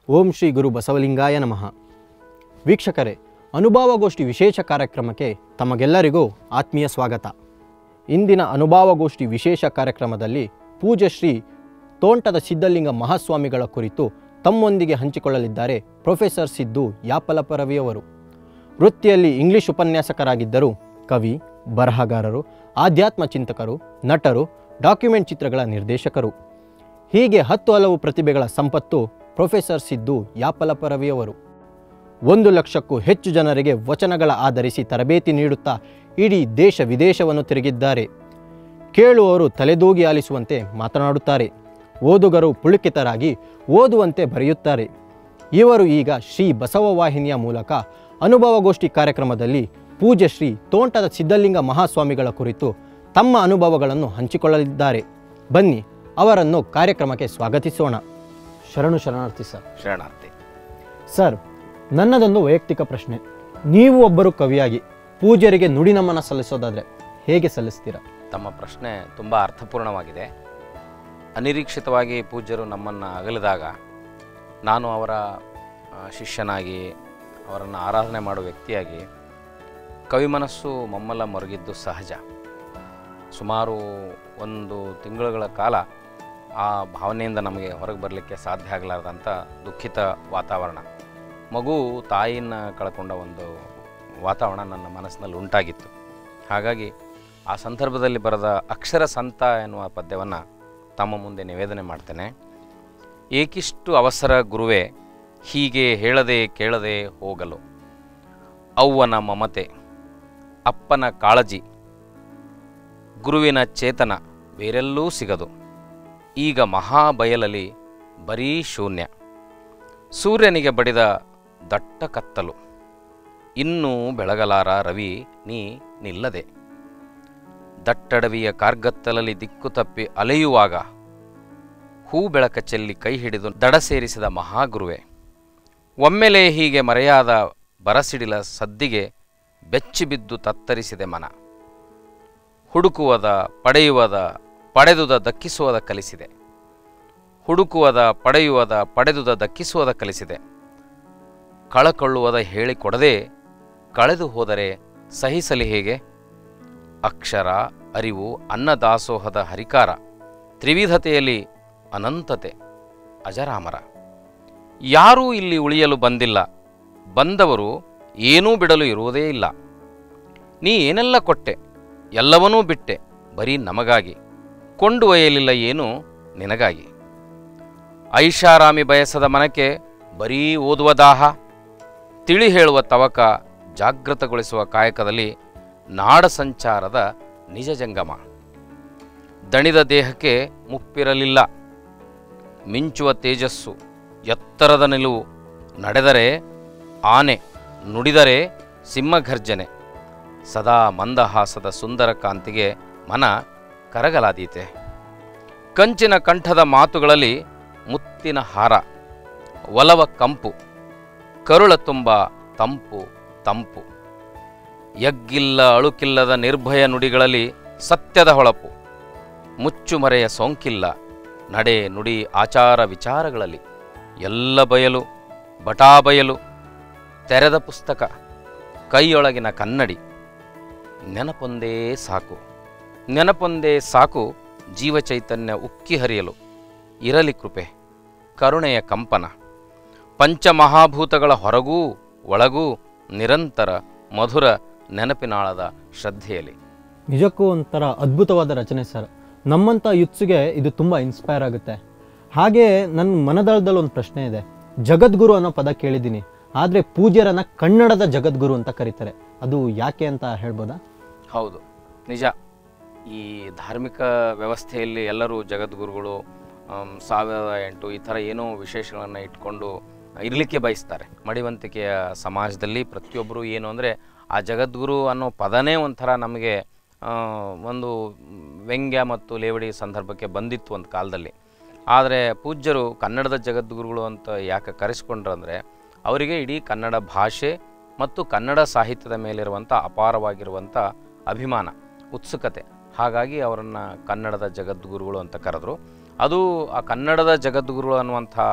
ಓಂ ಶ್ರೀ ಗುರು ಬಸವಲಿಂಗಾಯ ನಮಃ ವೀಕ್ಷಕರೇ ಅನುಭವಗೋಷ್ಠಿ ವಿಶೇಷ ಕಾರ್ಯಕ್ರಮಕ್ಕೆ ತಮಗೆಲ್ಲರಿಗೂ ಆತ್ಮೀಯ ಸ್ವಾಗತ ಇಂದಿನ ಅನುಭವಗೋಷ್ಠಿ ವಿಶೇಷ ಕಾರ್ಯಕ್ರಮದಲ್ಲಿ ಪೂಜ್ಯ ಶ್ರೀ ತೋಂಟದ ಸಿದ್ಧಲಿಂಗ ಮಹಾಸ್ವಾಮಿಗಳ ಕುರಿತು ತಮ್ಮೊಂದಿಗೆ ಹಂಚಿಕೊಳ್ಳಲಿದ್ದಾರೆ ಪ್ರೊಫೆಸರ್ ಸಿದ್ದು ಯಾಪಲಪರವಿಯವರು ವೃತ್ತಿಯಲ್ಲಿ ಇಂಗ್ಲಿಷ್ ಉಪನ್ಯಾಸಕರಾಗಿದ್ದರು ಕವಿ ಬರಹಗಾರರು ಆಧ್ಯಾತ್ಮ ಚಿಂತಕರು ನಟರು ಡಾಕ್ಯುಮೆಂಟ್ ಚಿತ್ರಗಳ ನಿರ್ದೇಶಕರು ಹೀಗೆ ಹತ್ತು ಹಲವು ಪ್ರತಿಭೆಗಳ ಸಂಪತ್ತು ಪ್ರೊಫೆಸರ್ ಸಿದ್ದು ಯಾಪಲಪರವಿಯವರು ಒಂದು ಲಕ್ಷಕ್ಕೂ ಹೆಚ್ಚು ಜನರಿಗೆ ವಚನಗಳ ಆಧರಿಸಿ ತರಬೇತಿ ನೀಡುತ್ತಾ ಇಡೀ ದೇಶ ವಿದೇಶವನ್ನು ತಿರುಗಿದ್ದಾರೆ ಕೇಳುವವರು ತಲೆದೂಗಿ ಆಲಿಸುವಂತೆ ಮಾತನಾಡುತ್ತಾರೆ ಓದುಗರು ಪುಳುಕಿತರಾಗಿ ಓದುವಂತೆ ಬರೆಯುತ್ತಾರೆ ಇವರು ಈಗ ಶ್ರೀ ಬಸವ ವಾಹಿನಿಯ ಮೂಲಕ ಅನುಭವಗೋಷ್ಠಿ ಕಾರ್ಯಕ್ರಮದಲ್ಲಿ ಪೂಜ್ಯ ಶ್ರೀ ತೋಂಟದ ಸಿದ್ಧಲಿಂಗ ಮಹಾಸ್ವಾಮಿಗಳ ಕುರಿತು ತಮ್ಮ ಅನುಭವಗಳನ್ನು ಹಂಚಿಕೊಳ್ಳಲಿದ್ದಾರೆ ಬನ್ನಿ ಅವರನ್ನು ಕಾರ್ಯಕ್ರಮಕ್ಕೆ ಸ್ವಾಗತಿಸೋಣ ಶರಣು ಶರಣಾರ್ಥಿ ಸರ್ ಶರಣಾರ್ಥಿ ಸರ್ ನನ್ನದೊಂದು ವೈಯಕ್ತಿಕ ಪ್ರಶ್ನೆ ನೀವು ಒಬ್ಬರು ಕವಿಯಾಗಿ ಪೂಜ್ಯರಿಗೆ ನುಡಿ ನಮನ ಸಲ್ಲಿಸೋದಾದರೆ ಹೇಗೆ ಸಲ್ಲಿಸ್ತೀರಾ ತಮ್ಮ ಪ್ರಶ್ನೆ ತುಂಬ ಅರ್ಥಪೂರ್ಣವಾಗಿದೆ ಅನಿರೀಕ್ಷಿತವಾಗಿ ಪೂಜ್ಯರು ನಮ್ಮನ್ನು ಅಗಲಿದಾಗ ನಾನು ಅವರ ಆ, ಶಿಷ್ಯನಾಗಿ ಅವರನ್ನು ಆರಾಧನೆ ಮಾಡುವ ವ್ಯಕ್ತಿಯಾಗಿ ಕವಿ ಮನಸ್ಸು ಮಮ್ಮಲ್ಲ ಮರುಗಿದ್ದು ಸಹಜ ಸುಮಾರು ಒಂದು ತಿಂಗಳುಗಳ ಕಾಲ ಆ ಭಾವನೆಯಿಂದ ನಮಗೆ ಹೊರಗೆ ಬರಲಿಕ್ಕೆ ಸಾಧ್ಯ ಆಗಲಾರ್ದಂಥ ದುಃಖಿತ ವಾತಾವರಣ ಮಗು ತಾಯಿನ ಕಳ್ಕೊಂಡ ಒಂದು ವಾತಾವರಣ ನನ್ನ ಮನಸ್ಸಿನಲ್ಲಿ ಉಂಟಾಗಿತ್ತು ಹಾಗಾಗಿ ಆ ಸಂದರ್ಭದಲ್ಲಿ ಬರೆದ ಅಕ್ಷರ ಸಂತ ಎನ್ನುವ ಪದ್ಯವನ್ನು ತಮ್ಮ ಮುಂದೆ ನಿವೇದನೆ ಮಾಡ್ತೇನೆ ಏಕಿಷ್ಟು ಅವಸರ ಗುರುವೇ ಹೀಗೆ ಹೇಳದೆ ಕೇಳದೆ ಹೋಗಲು ಅವ್ವನ ಮಮತೆ ಅಪ್ಪನ ಕಾಳಜಿ ಗುರುವಿನ ಚೇತನ ಬೇರೆಲ್ಲೂ ಸಿಗದು ಈಗ ಮಹಾಬಯಲಲ್ಲಿ ಬರೀ ಶೂನ್ಯ ಸೂರ್ಯನಿಗೆ ಬಡಿದ ದಟ್ಟ ಕತ್ತಲು ಇನ್ನೂ ಬೆಳಗಲಾರ ರವಿ ನೀ ನಿಲ್ಲದೆ ದಟ್ಟಡವಿಯ ಕಾರ್ಗತ್ತಲಲ್ಲಿ ದಿಕ್ಕು ತಪ್ಪಿ ಅಲೆಯುವಾಗ ಹೂ ಬೆಳಕ ಚೆಲ್ಲಿ ಕೈ ಹಿಡಿದು ದಡ ಸೇರಿಸಿದ ಮಹಾಗುರುವೆ ಒಮ್ಮೆಲೆ ಹೀಗೆ ಮರೆಯಾದ ಬರಸಿಡಿಲ ಸದ್ದಿಗೆ ಬೆಚ್ಚಿಬಿದ್ದು ತತ್ತರಿಸಿದೆ ಮನ ಹುಡುಕುವದ ಪಡೆಯುವದ ಪಡೆದುದ ದಕ್ಕಿಸುವದ ಕಲಿಸಿದೆ ಹುಡುಕುವದ ಪಡೆಯುವದ ಪಡೆದುದ ದಕ್ಕಿಸುವದ ಕಲಿಸಿದೆ ಕಳಕೊಳ್ಳುವದ ಹೇಳಿಕೊಡದೆ ಕಳೆದು ಹೋದರೆ ಸಹಿಸಲಿ ಹೇಗೆ ಅಕ್ಷರ ಅರಿವು ಅನ್ನದಾಸೋಹದ ಹರಿಕಾರ ತ್ರಿವಿಧತೆಯಲ್ಲಿ ಅನಂತತೆ ಅಜರಾಮರ ಯಾರೂ ಇಲ್ಲಿ ಉಳಿಯಲು ಬಂದಿಲ್ಲ ಬಂದವರು ಏನೂ ಬಿಡಲು ಇರುವುದೇ ಇಲ್ಲ ನೀ ಏನೆಲ್ಲ ಕೊಟ್ಟೆ ಎಲ್ಲವನ್ನೂ ಬಿಟ್ಟೆ ಬರೀ ನಮಗಾಗಿ ಕೊಂಡು ಒಯ್ಯಲಿಲ್ಲ ಏನು ನಿನಗಾಗಿ ಐಷಾರಾಮಿ ಬಯಸದ ಮನಕ್ಕೆ ಬರೀ ಓದುವ ದಾಹ ತಿಳಿ ಹೇಳುವ ತವಕ ಜಾಗೃತಗೊಳಿಸುವ ಕಾಯಕದಲ್ಲಿ ನಾಡ ಸಂಚಾರದ ನಿಜ ಜಂಗಮ ದಣಿದ ದೇಹಕ್ಕೆ ಮುಪ್ಪಿರಲಿಲ್ಲ ಮಿಂಚುವ ತೇಜಸ್ಸು ಎತ್ತರದ ನಿಲುವು ನಡೆದರೆ ಆನೆ ನುಡಿದರೆ ಸಿಂಹಘರ್ಜನೆ ಸದಾ ಮಂದಹಾಸದ ಸುಂದರ ಕಾಂತಿಗೆ ಮನ ಕರಗಲಾದೀತೆ ಕಂಚಿನ ಕಂಠದ ಮಾತುಗಳಲ್ಲಿ ಮುತ್ತಿನ ಹಾರ ಒಲವ ಕಂಪು ಕರುಳ ತುಂಬ ತಂಪು ತಂಪು ಯಗ್ಗಿಲ್ಲ ಅಳುಕಿಲ್ಲದ ನಿರ್ಭಯ ನುಡಿಗಳಲ್ಲಿ ಸತ್ಯದ ಹೊಳಪು ಮುಚ್ಚುಮರೆಯ ಸೋಂಕಿಲ್ಲ ನಡೆ ನುಡಿ ಆಚಾರ ವಿಚಾರಗಳಲ್ಲಿ ಎಲ್ಲ ಬಯಲು ಬಟಾಬಯಲು ತೆರೆದ ಪುಸ್ತಕ ಕೈಯೊಳಗಿನ ಕನ್ನಡಿ ನೆನಪೊಂದೇ ಸಾಕು ನೆನಪೊಂದೇ ಸಾಕು ಜೀವಚೈತನ್ಯ ಉಕ್ಕಿ ಹರಿಯಲು ಇರಲಿ ಕೃಪೆ ಕರುಣೆಯ ಕಂಪನ ಪಂಚಮಹಾಭೂತಗಳ ಹೊರಗೂ ಒಳಗೂ ನಿರಂತರ ಮಧುರ ನೆನಪಿನಾಳದ ಶ್ರದ್ಧೆಯಲ್ಲಿ ನಿಜಕ್ಕೂ ಒಂಥರ ಅದ್ಭುತವಾದ ರಚನೆ ಸರ್ ನಮ್ಮಂಥ ಯುತ್ಸ್ಗೆ ಇದು ತುಂಬ ಇನ್ಸ್ಪೈರ್ ಆಗುತ್ತೆ ಹಾಗೆ ನನ್ನ ಮನದಳದಲ್ಲಿ ಒಂದು ಪ್ರಶ್ನೆ ಇದೆ ಜಗದ್ಗುರು ಅನ್ನೋ ಪದ ಕೇಳಿದ್ದೀನಿ ಆದರೆ ಪೂಜ್ಯರನ್ನ ಕನ್ನಡದ ಜಗದ್ಗುರು ಅಂತ ಕರೀತಾರೆ ಅದು ಯಾಕೆ ಅಂತ ಹೇಳ್ಬೋದಾ ಹೌದು ನಿಜ ಈ ಧಾರ್ಮಿಕ ವ್ಯವಸ್ಥೆಯಲ್ಲಿ ಎಲ್ಲರೂ ಜಗದ್ಗುರುಗಳು ಆಮ್, ಸಾವಿರದ ಎಂಟು ಈ ಥರ ಏನೋ ವಿಶೇಷಗಳನ್ನು ಇಟ್ಕೊಂಡು ಇರಲಿಕ್ಕೆ ಬಯಸ್ತಾರೆ ಮಡಿವಂತಿಕೆಯ ಸಮಾಜದಲ್ಲಿ ಪ್ರತಿಯೊಬ್ಬರು ಏನು ಅಂದರೆ ಆ ಜಗದ್ಗುರು ಅನ್ನೋ ಪದನೇ ಒಂಥರ ನಮಗೆ ಆ, ಒಂದು ವ್ಯಂಗ್ಯ ಮತ್ತು ಲೇವಡಿ ಸಂದರ್ಭಕ್ಕೆ ಬಂದಿತ್ತು ಒಂದು ಕಾಲದಲ್ಲಿ ಆದರೆ ಪೂಜ್ಯರು ಕನ್ನಡದ ಜಗದ್ಗುರುಗಳು ಅಂತ ಯಾಕೆ ಕರೆಸ್ಕೊಂಡ್ರು ಅಂದರೆ ಅವರಿಗೆ ಇಡೀ ಕನ್ನಡ ಭಾಷೆ ಮತ್ತು ಕನ್ನಡ ಸಾಹಿತ್ಯದ ಮೇಲಿರುವಂಥ ಅಪಾರವಾಗಿರುವಂಥ ಅಭಿಮಾನ ಉತ್ಸುಕತೆ ಹಾಗಾಗಿ ಅವರನ್ನು ಕನ್ನಡದ ಜಗದ್ಗುರುಗಳು ಅಂತ ಕರೆದ್ರು ಅದು ಆ ಕನ್ನಡದ ಜಗದ್ಗುರುಗಳು ಅನ್ನುವಂಥ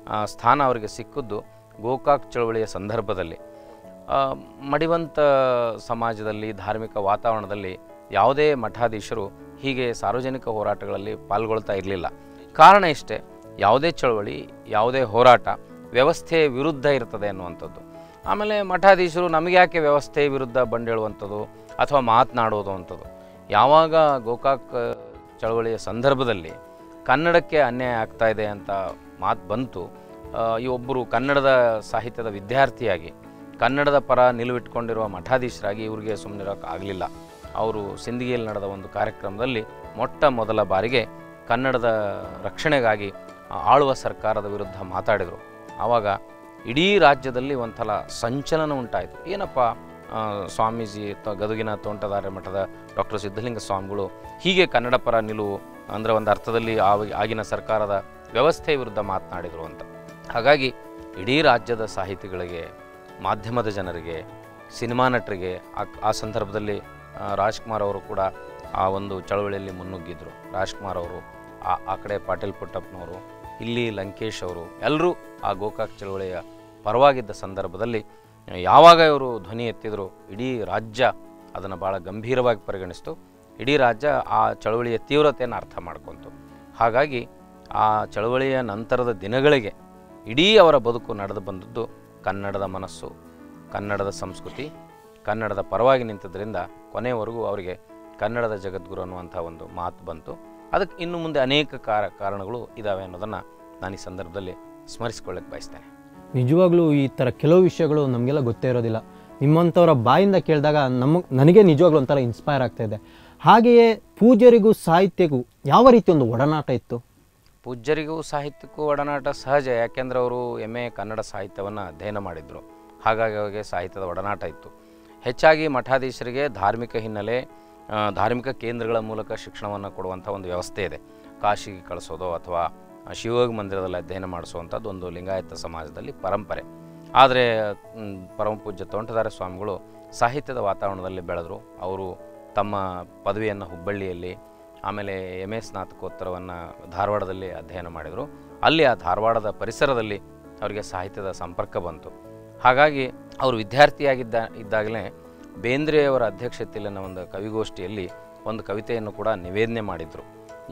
ಆ, ಸ್ಥಾನ ಅವರಿಗೆ ಸಿಕ್ಕಿದ್ದು ಗೋಕಾಕ್ ಚಳವಳಿಯ ಸಂದರ್ಭದಲ್ಲಿ ಆ, ಮಡಿವಂತ ಸಮಾಜದಲ್ಲಿ ಧಾರ್ಮಿಕ ವಾತಾವರಣದಲ್ಲಿ ಯಾವುದೇ ಮಠಾಧೀಶರು ಹೀಗೆ ಸಾರ್ವಜನಿಕ ಹೋರಾಟಗಳಲ್ಲಿ ಪಾಲ್ಗೊಳ್ತಾ ಇರಲಿಲ್ಲ ಕಾರಣ ಇಷ್ಟೇ ಯಾವುದೇ ಚಳವಳಿ ಯಾವುದೇ ಹೋರಾಟ ವ್ಯವಸ್ಥೆಯ ವಿರುದ್ಧ ಇರ್ತದೆ ಅನ್ನುವಂಥದ್ದು ಆಮೇಲೆ ಮಠಾಧೀಶರು ನಮಗೆ ಯಾಕೆ ವ್ಯವಸ್ಥೆ ವಿರುದ್ಧ ಬಂಡೇಳುವಂಥದ್ದು ಅಥವಾ ಮಾತನಾಡೋದು ಅಂಥದ್ದು ಯಾವಾಗ ಗೋಕಾಕ್ ಚಳವಳಿಯ ಸಂದರ್ಭದಲ್ಲಿ ಕನ್ನಡಕ್ಕೆ ಅನ್ಯಾಯ ಆಗ್ತಾ ಇದೆ ಅಂತ ಮಾತು ಬಂತು ಆ, ಈ ಒಬ್ಬರು ಕನ್ನಡದ ಸಾಹಿತ್ಯದ ವಿದ್ಯಾರ್ಥಿಯಾಗಿ ಕನ್ನಡದ ಪರ ನಿಲುವಿಟ್ಕೊಂಡಿರುವ ಮಠಾಧೀಶರಾಗಿ ಇವ್ರಿಗೆ ಸುಮ್ಮನಿರೋಕೆ ಆಗಲಿಲ್ಲ ಅವರು ಸಿಂದಗಿಯಲ್ಲಿ ನಡೆದ ಒಂದು ಕಾರ್ಯಕ್ರಮದಲ್ಲಿ ಮೊಟ್ಟ ಮೊದಲ ಬಾರಿಗೆ ಕನ್ನಡದ ರಕ್ಷಣೆಗಾಗಿ ಆ, ಆಳುವ ಸರ್ಕಾರದ ವಿರುದ್ಧ ಮಾತಾಡಿದರು ಆವಾಗ ಇಡೀ ರಾಜ್ಯದಲ್ಲಿ ಒಂಥರ ಸಂಚಲನ ಉಂಟಾಯಿತು ಏನಪ್ಪ ಆ, ಸ್ವಾಮೀಜಿ ತ ಗದುಗಿನ ತೋಂಟದಾರ್ಯ ಮಠದ ಡಾಕ್ಟರ್ ಸಿದ್ಧಲಿಂಗ ಸ್ವಾಮಿಗಳು ಹೀಗೆ ಕನ್ನಡ ಪರ ನಿಲುವು ಅಂದರೆ ಒಂದು ಅರ್ಥದಲ್ಲಿ ಆವ- ಆಗಿನ ಸರ್ಕಾರದ ವ್ಯವಸ್ಥೆ ವಿರುದ್ಧ ಮಾತನಾಡಿದರು ಅಂತ ಹಾಗಾಗಿ ಇಡೀ ರಾಜ್ಯದ ಸಾಹಿತಿಗಳಿಗೆ ಮಾಧ್ಯಮದ ಜನರಿಗೆ ಸಿನಿಮಾ ನಟರಿಗೆ ಆ ಆ ಸಂದರ್ಭದಲ್ಲಿ ಆ, ರಾಜ್ಕುಮಾರ್ ಅವರು ಕೂಡ ಆ ಒಂದು ಚಳವಳಿಯಲ್ಲಿ ಮುನ್ನುಗ್ಗಿದ್ರು ರಾಜ್ಕುಮಾರ್ ಅವರು ಆ ಆ ಕಡೆ ಪಾಟೀಲ್ ಪುಟ್ಟಪ್ಪನವರು ಇಲ್ಲಿ ಲಂಕೇಶ್ ಅವರು ಎಲ್ಲರೂ ಆ ಗೋಕಾಕ್ ಚಳವಳಿಯ ಪರವಾಗಿದ್ದ ಸಂದರ್ಭದಲ್ಲಿ ಯಾವಾಗ ಇವರು ಧ್ವನಿ ಎತ್ತಿದ್ರು ಇಡೀ ರಾಜ್ಯ ಅದನ್ನು ಭಾಳ ಗಂಭೀರವಾಗಿ ಪರಿಗಣಿಸ್ತು ಇಡೀ ರಾಜ್ಯ ಆ ಚಳವಳಿಯ ತೀವ್ರತೆಯನ್ನು ಅರ್ಥ ಮಾಡ್ಕೊಂತು ಹಾಗಾಗಿ ಆ ಚಳವಳಿಯ ನಂತರದ ದಿನಗಳಿಗೆ ಇಡೀ ಅವರ ಬದುಕು ನಡೆದು ಬಂದದ್ದು ಕನ್ನಡದ ಮನಸ್ಸು ಕನ್ನಡದ ಸಂಸ್ಕೃತಿ ಕನ್ನಡದ ಪರವಾಗಿ ನಿಂತದ್ರಿಂದ ಕೊನೆಯವರೆಗೂ ಅವರಿಗೆ ಕನ್ನಡದ ಜಗದ್ಗುರು ಅನ್ನುವಂಥ ಒಂದು ಮಾತು ಬಂತು ಅದಕ್ಕೆ ಇನ್ನು ಮುಂದೆ ಅನೇಕ ಕಾರ ಕಾರಣಗಳು ಇದ್ದಾವೆ ಅನ್ನೋದನ್ನು ನಾನು ಈ ಸಂದರ್ಭದಲ್ಲಿ ಸ್ಮರಿಸಿಕೊಳ್ಳಕ್ಕೆ ಬಯಸ್ತೇನೆ ನಿಜವಾಗ್ಲೂ ಈ ಥರ ಕೆಲವು ವಿಷಯಗಳು ನಮಗೆಲ್ಲ ಗೊತ್ತೇ ಇರೋದಿಲ್ಲ ನಿಮ್ಮಂಥವರ ಬಾಯಿಂದ ಕೇಳಿದಾಗ ನಮಗೆ ನನಗೆ ನಿಜವಾಗ್ಲೂ ಒಂಥರ ಇನ್ಸ್ಪೈರ್ ಆಗ್ತಾ ಇದೆ ಹಾಗೆಯೇ ಪೂಜ್ಯರಿಗೂ ಸಾಹಿತ್ಯಕ್ಕೂ ಯಾವ ರೀತಿ ಒಂದು ಒಡನಾಟ ಇತ್ತು ಪೂಜ್ಯರಿಗೂ ಸಾಹಿತ್ಯಕ್ಕೂ ಒಡನಾಟ ಸಹಜ ಯಾಕೆಂದ್ರೆ ಅವರು ಎಮ್ ಎ ಕನ್ನಡ ಸಾಹಿತ್ಯವನ್ನು ಅಧ್ಯಯನ ಮಾಡಿದರು ಹಾಗಾಗಿ ಅವರಿಗೆ ಸಾಹಿತ್ಯದ ಒಡನಾಟ ಇತ್ತು ಹೆಚ್ಚಾಗಿ ಮಠಾಧೀಶರಿಗೆ ಧಾರ್ಮಿಕ ಹಿನ್ನೆಲೆ ಆ, ಧಾರ್ಮಿಕ ಕೇಂದ್ರಗಳ ಮೂಲಕ ಶಿಕ್ಷಣವನ್ನು ಕೊಡುವಂಥ ಒಂದು ವ್ಯವಸ್ಥೆ ಇದೆ ಕಾಶಿಗೆ ಕಳಿಸೋದು ಅಥವಾ ಶಿವಯೋಗ ಮಂದಿರದಲ್ಲಿ ಅಧ್ಯಯನ ಮಾಡಿಸುವಂಥದ್ದು ಒಂದು ಲಿಂಗಾಯತ ಸಮಾಜದಲ್ಲಿ ಪರಂಪರೆ ಆದರೆ ಮ್, ಪರಮ ಪೂಜ್ಯ ತೋಂಟದಾರ ಸ್ವಾಮಿಗಳು ಸಾಹಿತ್ಯದ ವಾತಾವರಣದಲ್ಲಿ ಬೆಳೆದರು ಅವರು ತಮ್ಮ ಪದವಿಯನ್ನು ಹುಬ್ಬಳ್ಳಿಯಲ್ಲಿ ಆಮೇಲೆ ಎಮ್ ಎ ಸ್ನಾತಕೋತ್ತರವನ್ನು ಧಾರವಾಡದಲ್ಲಿ ಅಧ್ಯಯನ ಮಾಡಿದರು ಅಲ್ಲಿ ಆ ಧಾರವಾಡದ ಪರಿಸರದಲ್ಲಿ ಅವರಿಗೆ ಸಾಹಿತ್ಯದ ಸಂಪರ್ಕ ಬಂತು ಹಾಗಾಗಿ ಅವರು ವಿದ್ಯಾರ್ಥಿಯಾಗಿದ್ದ ಇದ್ದಾಗಲೇ ಬೇಂದ್ರೆಯವರ ಅಧ್ಯಕ್ಷತೆಯಲ್ಲಿನ ಒಂದು ಕವಿಗೋಷ್ಠಿಯಲ್ಲಿ ಒಂದು ಕವಿತೆಯನ್ನು ಕೂಡ ನಿವೇದನೆ ಮಾಡಿದರು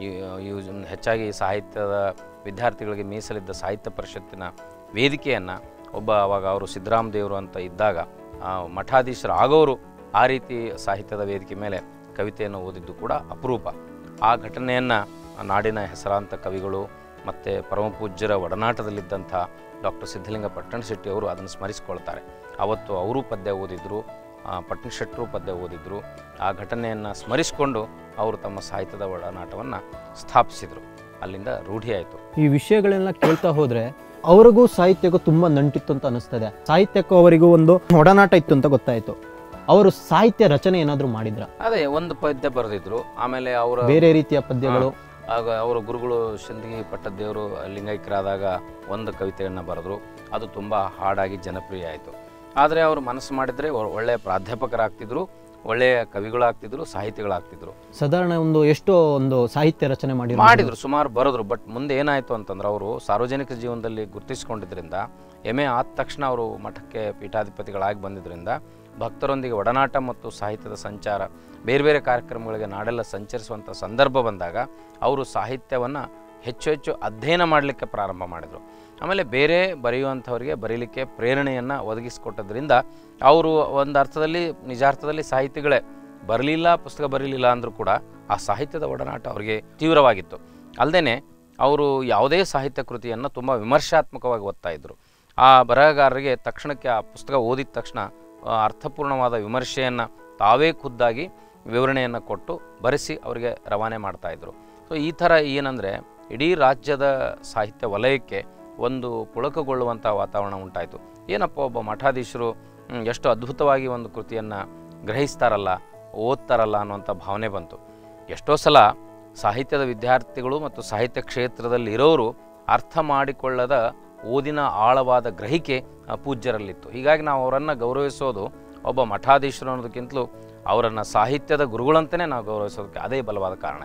ಇವು ಹೆಚ್ಚಾಗಿ ಸಾಹಿತ್ಯದ ವಿದ್ಯಾರ್ಥಿಗಳಿಗೆ ಮೀಸಲಿದ್ದ ಸಾಹಿತ್ಯ ಪರಿಷತ್ತಿನ ವೇದಿಕೆಯನ್ನು ಒಬ್ಬ ಅವಾಗ ಅವರು ಸಿದ್ದರಾಮ ದೇವರು ಅಂತ ಇದ್ದಾಗ ಆ, ಮಠಾಧೀಶರು ಆಗೋರು ಆ ರೀತಿ ಸಾಹಿತ್ಯದ ವೇದಿಕೆ ಮೇಲೆ ಕವಿತೆಯನ್ನು ಓದಿದ್ದು ಕೂಡ ಅಪರೂಪ ಆ ಘಟನೆಯನ್ನು ನಾಡಿನ ಹೆಸರಾಂತ ಕವಿಗಳು ಮತ್ತು ಪರಮಪೂಜ್ಯರ ಒಡನಾಟದಲ್ಲಿದ್ದಂಥ ಡಾಕ್ಟರ್ ಸಿದ್ಧಲಿಂಗ ಪಟ್ಟಣಶೆಟ್ಟಿ ಅವರು ಅದನ್ನು ಸ್ಮರಿಸಿಕೊಳ್ತಾರೆ ಅವತ್ತು ಅವರು ಪದ್ಯ ಓದಿದ್ರು ಆ, ಪಟ್ಟಣಶೆಟ್ಟರು ಪದ್ಯ ಓದಿದ್ರು ಆ ಘಟನೆಯನ್ನು ಸ್ಮರಿಸಿಕೊಂಡು ಅವರು ತಮ್ಮ ಸಾಹಿತ್ಯದ ಒಡನಾಟವನ್ನು ಸ್ಥಾಪಿಸಿದರು ಅಲ್ಲಿಂದ ರೂಢಿಯಾಯಿತು ಈ ವಿಷಯಗಳೆಲ್ಲ ಕೇಳ್ತಾ ಹೋದ್ರೆ ಅವರಿಗೂ ಸಾಹಿತ್ಯಕ್ಕೂ ತುಂಬಾ ನಂಟಿತ್ತು ಅಂತ ಅನಿಸ್ತದೆ ಸಾಹಿತ್ಯಕ್ಕೂ ಅವರಿಗೂ ಒಂದು ಒಡನಾಟ ಇತ್ತು ಅಂತ ಗೊತ್ತಾಯ್ತು ಅವರು ಸಾಹಿತ್ಯ ರಚನೆ ಏನಾದರೂ ಮಾಡಿದ್ರ ಅದೇ ಒಂದು ಪದ್ಯ ಬರೆದಿದ್ರು ಆಮೇಲೆ ಅವರ ಬೇರೆ ರೀತಿಯ ಪದ್ಯಗಳು ಆಗ ಅವರ ಗುರುಗಳು ಶಿಂದಗಿ ಪಟ್ಟದೇವರು ಲಿಂಗೈಕ್ಯರಾದಾಗ ಒಂದು ಕವಿತೆಯನ್ನು ಬರೆದ್ರು ಅದು ತುಂಬ ಹಾಡಾಗಿ ಜನಪ್ರಿಯ ಆಯಿತು ಆದರೆ ಅವರು ಮನಸ್ಸು ಮಾಡಿದರೆ ಒಳ್ಳೆಯ ಪ್ರಾಧ್ಯಾಪಕರಾಗ್ತಿದ್ರು ಒಳ್ಳೆಯ ಕವಿಗಳಾಗ್ತಿದ್ರು ಸಾಹಿತಿಗಳಾಗ್ತಿದ್ರು ಸಾಧಾರಣ ಒಂದು ಎಷ್ಟೋ ಒಂದು ಸಾಹಿತ್ಯ ರಚನೆ ಮಾಡಿರೋ ಮಾಡಿದ್ರು ಸುಮಾರು ಬರೆದ್ರು ಬಟ್ ಮುಂದೆ ಏನಾಯಿತು ಅಂತಂದ್ರೆ ಅವರು ಸಾರ್ವಜನಿಕ ಜೀವನದಲ್ಲಿ ಗುರುತಿಸಿಕೊಂಡಿದ್ರಿಂದ ಎಮ್ ಎ ಆದ ತಕ್ಷಣ ಅವರು ಮಠಕ್ಕೆ ಪೀಠಾಧಿಪತಿಗಳಾಗಿ ಬಂದಿದ್ದರಿಂದ ಭಕ್ತರೊಂದಿಗೆ ಒಡನಾಟ ಮತ್ತು ಸಾಹಿತ್ಯದ ಸಂಚಾರ ಬೇರೆ ಬೇರೆ ಕಾರ್ಯಕ್ರಮಗಳಿಗೆ ನಾಡೆಲ್ಲ ಸಂಚರಿಸುವಂಥ ಸಂದರ್ಭ ಬಂದಾಗ ಅವರು ಸಾಹಿತ್ಯವನ್ನು ಹೆಚ್ಚು ಹೆಚ್ಚು ಅಧ್ಯಯನ ಮಾಡಲಿಕ್ಕೆ ಪ್ರಾರಂಭ ಮಾಡಿದರು ಆಮೇಲೆ ಬೇರೆ ಬರೆಯುವಂಥವರಿಗೆ ಬರೀಲಿಕ್ಕೆ ಪ್ರೇರಣೆಯನ್ನು ಒದಗಿಸಿಕೊಟ್ಟದ್ರಿಂದ ಅವರು ಒಂದು ಅರ್ಥದಲ್ಲಿ ನಿಜಾರ್ಥದಲ್ಲಿ ಸಾಹಿತಿಗಳೇ ಬರಲಿಲ್ಲ ಪುಸ್ತಕ ಬರೀಲಿಲ್ಲ ಅಂದರೂ ಕೂಡ ಆ ಸಾಹಿತ್ಯದ ಒಡನಾಟ ಅವರಿಗೆ ತೀವ್ರವಾಗಿತ್ತು ಅಲ್ಲದೆ ಅವರು ಯಾವುದೇ ಸಾಹಿತ್ಯ ಕೃತಿಯನ್ನು ತುಂಬ ವಿಮರ್ಶಾತ್ಮಕವಾಗಿ ಓದ್ತಾ ಇದ್ದರು ಆ ಬರಹಗಾರರಿಗೆ ತಕ್ಷಣಕ್ಕೆ ಆ ಪುಸ್ತಕ ಓದಿದ ತಕ್ಷಣ ಆ, ಅರ್ಥಪೂರ್ಣವಾದ ವಿಮರ್ಶೆಯನ್ನು ತಾವೇ ಖುದ್ದಾಗಿ ವಿವರಣೆಯನ್ನು ಕೊಟ್ಟು ಬರೆಸಿ ಅವರಿಗೆ ರವಾನೆ ಮಾಡ್ತಾಯಿದ್ರು ಸೊ ಈ ಥರ ಏನಂದರೆ ಇಡೀ ರಾಜ್ಯದ ಸಾಹಿತ್ಯ ವಲಯಕ್ಕೆ ಒಂದು ಪುಳಕಗೊಳ್ಳುವಂಥ ವಾತಾವರಣ ಉಂಟಾಯಿತು ಏನಪ್ಪ ಒಬ್ಬ ಮಠಾಧೀಶರು ಹ್ಮ್, ಎಷ್ಟು ಅದ್ಭುತವಾಗಿ ಒಂದು ಕೃತಿಯನ್ನು ಗ್ರಹಿಸ್ತಾರಲ್ಲ ಓದ್ತಾರಲ್ಲ ಅನ್ನುವಂಥ ಭಾವನೆ ಬಂತು ಎಷ್ಟೋ ಸಲ ಸಾಹಿತ್ಯದ ವಿದ್ಯಾರ್ಥಿಗಳು ಮತ್ತು ಸಾಹಿತ್ಯ ಕ್ಷೇತ್ರದಲ್ಲಿ ಇರೋರು ಅರ್ಥ ಮಾಡಿಕೊಳ್ಳದ ಓದಿನ ಆಳವಾದ ಗ್ರಹಿಕೆ ಆ, ಪೂಜ್ಯರಲ್ಲಿತ್ತು ಹೀಗಾಗಿ ನಾವು ಅವರನ್ನು ಗೌರವಿಸೋದು ಒಬ್ಬ ಮಠಾಧೀಶರು ಅನ್ನೋದಕ್ಕಿಂತಲೂ ಅವರನ್ನು ಸಾಹಿತ್ಯದ ಗುರುಗಳಂತಲೇ ನಾವು ಗೌರವಿಸೋದಕ್ಕೆ ಅದೇ ಬಲವಾದ ಕಾರಣ ಇದೆ